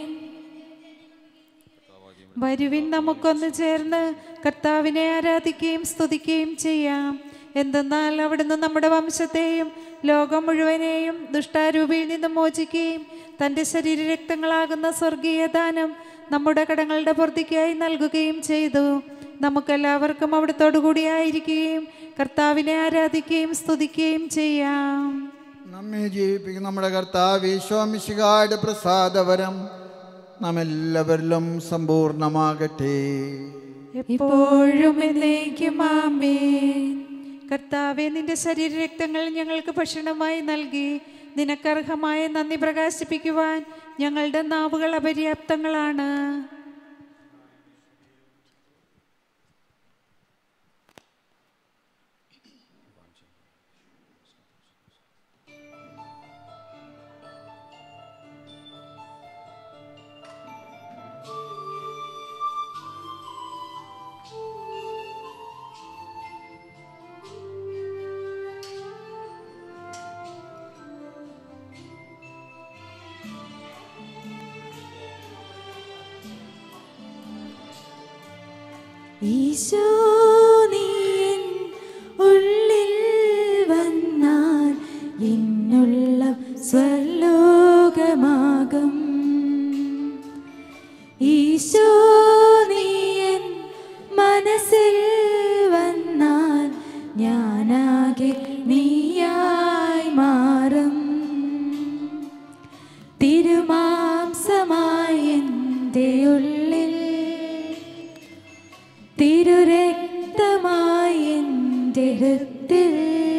വരുവിൻ നമുക്കൊന്ന് ചേർന്ന് കർത്താവിനെ ആരാധിക്കുകയും സ്തുതിക്കുകയും ചെയ്യാം എന്തെന്നാൽ അവിടുന്ന് നമ്മുടെ വംശത്തെയും ലോകം മുഴുവനെയും ദുഷ്ടാരൂപിയിൽ നിന്നും മോചിക്കുകയും തൻ്റെ ശരീരരക്തങ്ങളാകുന്ന സ്വർഗീയ ദാനം നമ്മുടെ കടങ്ങളുടെ പൂർത്തിക്കായി നൽകുകയും ചെയ്തു നമുക്കെല്ലാവർക്കും അവിടുത്തോടു കൂടിയായിരിക്കുകയും കർത്താവിനെ ആരാധിക്കുകയും സ്തുതിക്കുകയും ചെയ്യാം നമ്മെ ജീവിപ്പിക്കുന്ന നമ്മുടെ കർത്താവ് ഈശോമിശികായുടെ പ്രസാദവരം നാം എല്ലാവരിലും സമ്പൂർണമാകട്ടെ ഇപ്പോഴും എന്നേക്കും ആമേൻ കർത്താവെ നിന്റെ ശരീരരക്തങ്ങൾ ഞങ്ങൾക്ക് ഭക്ഷണമായി നൽകി നിനക്കർഹമായ നന്ദി പ്രകാശിപ്പിക്കുവാൻ ഞങ്ങളുടെ നാവുകൾ അപര്യാപ്തങ്ങളാണ് ഈശോ നീ എൻ ഉള്ളിൽ വന്നാൽ എന്നുള്ള സ്വർലോകമാകും ഈശോ നീ എൻ മനസ്സിൽ വന്നാൽ ഞാനാകെ നീയായി മാറും തിരുമാംസമായി എൻ്റെ ഉള്ളിൽ തിരുരക്തമായി എൻ്റെ ഹൃത്തിൽ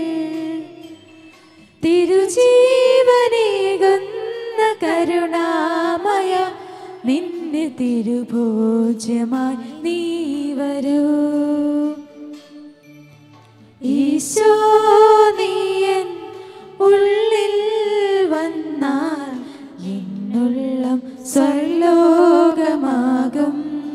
തിരുജീവനേകുന്ന കരുണാമയ നിന്നെ തിരുഭോജ്യമായി നീ വരൂ ഈശോ നീയൻ ഉള്ളിൽ വന്നാൽ എന്നുള്ളം സ്വർലോകമാകും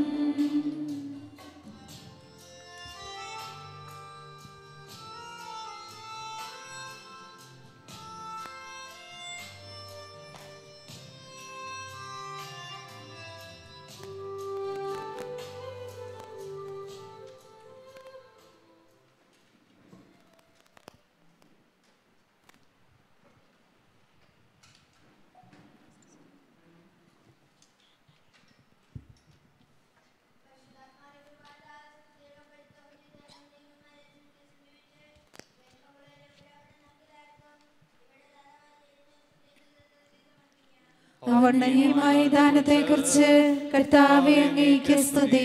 അവർണ്ണനീയമായ ദാനത്തെ കുറിച്ച് കർത്താവെ അങ്ങേക്ക് സ്തുതി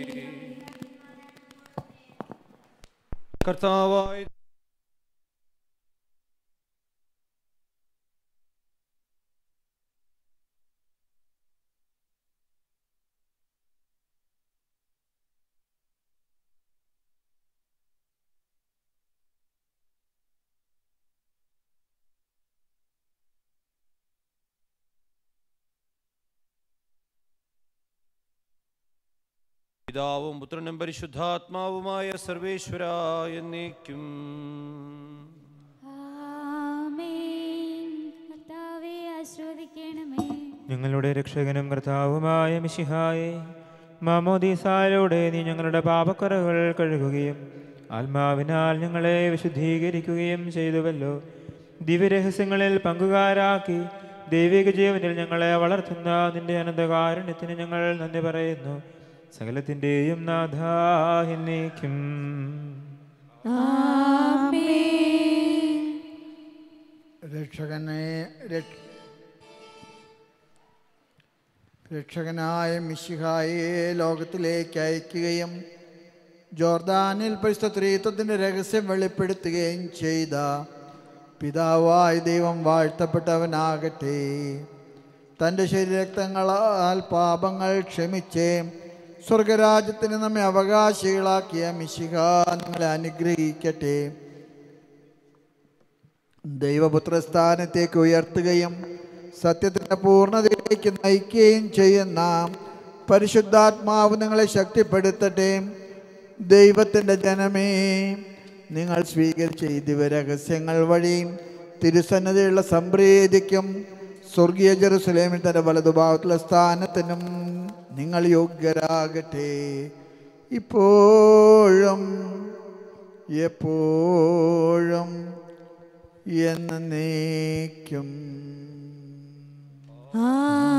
കർത്താവായി പിതാവും പുത്രനും പരിശുദ്ധാത്മാവുമായ സർവേശ്വര എന്നേക്കും ആമേൻ കർത്താവെ ആശ്രവദിക്കണമേ ഞങ്ങളുടെ രക്ഷകനും കർത്താവുമായ മിശിഹായെ മാമോദീസായിലൂടെ നീ ഞങ്ങളുടെ പാപക്കുറകൾ കഴുകുകയും ആത്മാവിനാൽ ഞങ്ങളെ വിശുദ്ധീകരിക്കുകയും ചെയ്തുവല്ലോ ദിവ്യരഹസ്യങ്ങളിൽ പങ്കുകാരാക്കി ദൈവിക ജീവനിൽ ഞങ്ങളെ വളർത്തുന്ന നിന്റെ അനന്തകാരുണ്യത്തിന് ഞങ്ങൾ നന്ദി പറയുന്നു സകലത്തിൻ്റെയും നാഥാഹിന്നേക്കും ആമേൻ രക്ഷകനെ രക്ഷ- രക്ഷകനായ മിശിഹായെ ലോകത്തിലേക്ക് അയക്കുകയും ജോർദാനിൽ പരിശുദ്ധ ത്രീത്വത്തിൻ്റെ രഹസ്യം വെളിപ്പെടുത്തുകയും ചെയ്ത പിതാവായ ദൈവം വാഴ്ത്തപ്പെട്ടവനാകട്ടെ തൻ്റെ ശരീരക്തങ്ങളാൽ പാപങ്ങൾ ക്ഷമിച്ച് സ്വർഗരാജ്യത്തിന് നമ്മെ അവകാശികളാക്കിയ മിശിക നിങ്ങളെ അനുഗ്രഹിക്കട്ടെ ദൈവപുത്രസ്ഥാനത്തേക്ക് ഉയർത്തുകയും സത്യത്തിൻ്റെ പൂർണ്ണതയിലേക്ക് നയിക്കുകയും ചെയ്യുന്ന പരിശുദ്ധാത്മാവ് നിങ്ങളെ ശക്തിപ്പെടുത്തട്ടെ ദൈവത്തിൻ്റെ ജനമേ നിങ്ങൾ സ്വീകരിച്ച ഈ ദിവരഹസ്യങ്ങൾ വഴി തിരുസന്നതയുള്ള സംപ്രീതിക്കും സ്വർഗീയ ജെറുസലേമിൽ തൻ്റെ വലതുഭാഗത്തുള്ള സ്ഥാനത്തിനും നിങ്ങൾ യോഗ്യരാകട്ടെ ഇപ്പോഴും എപ്പോഴും എന്നേക്കും ആ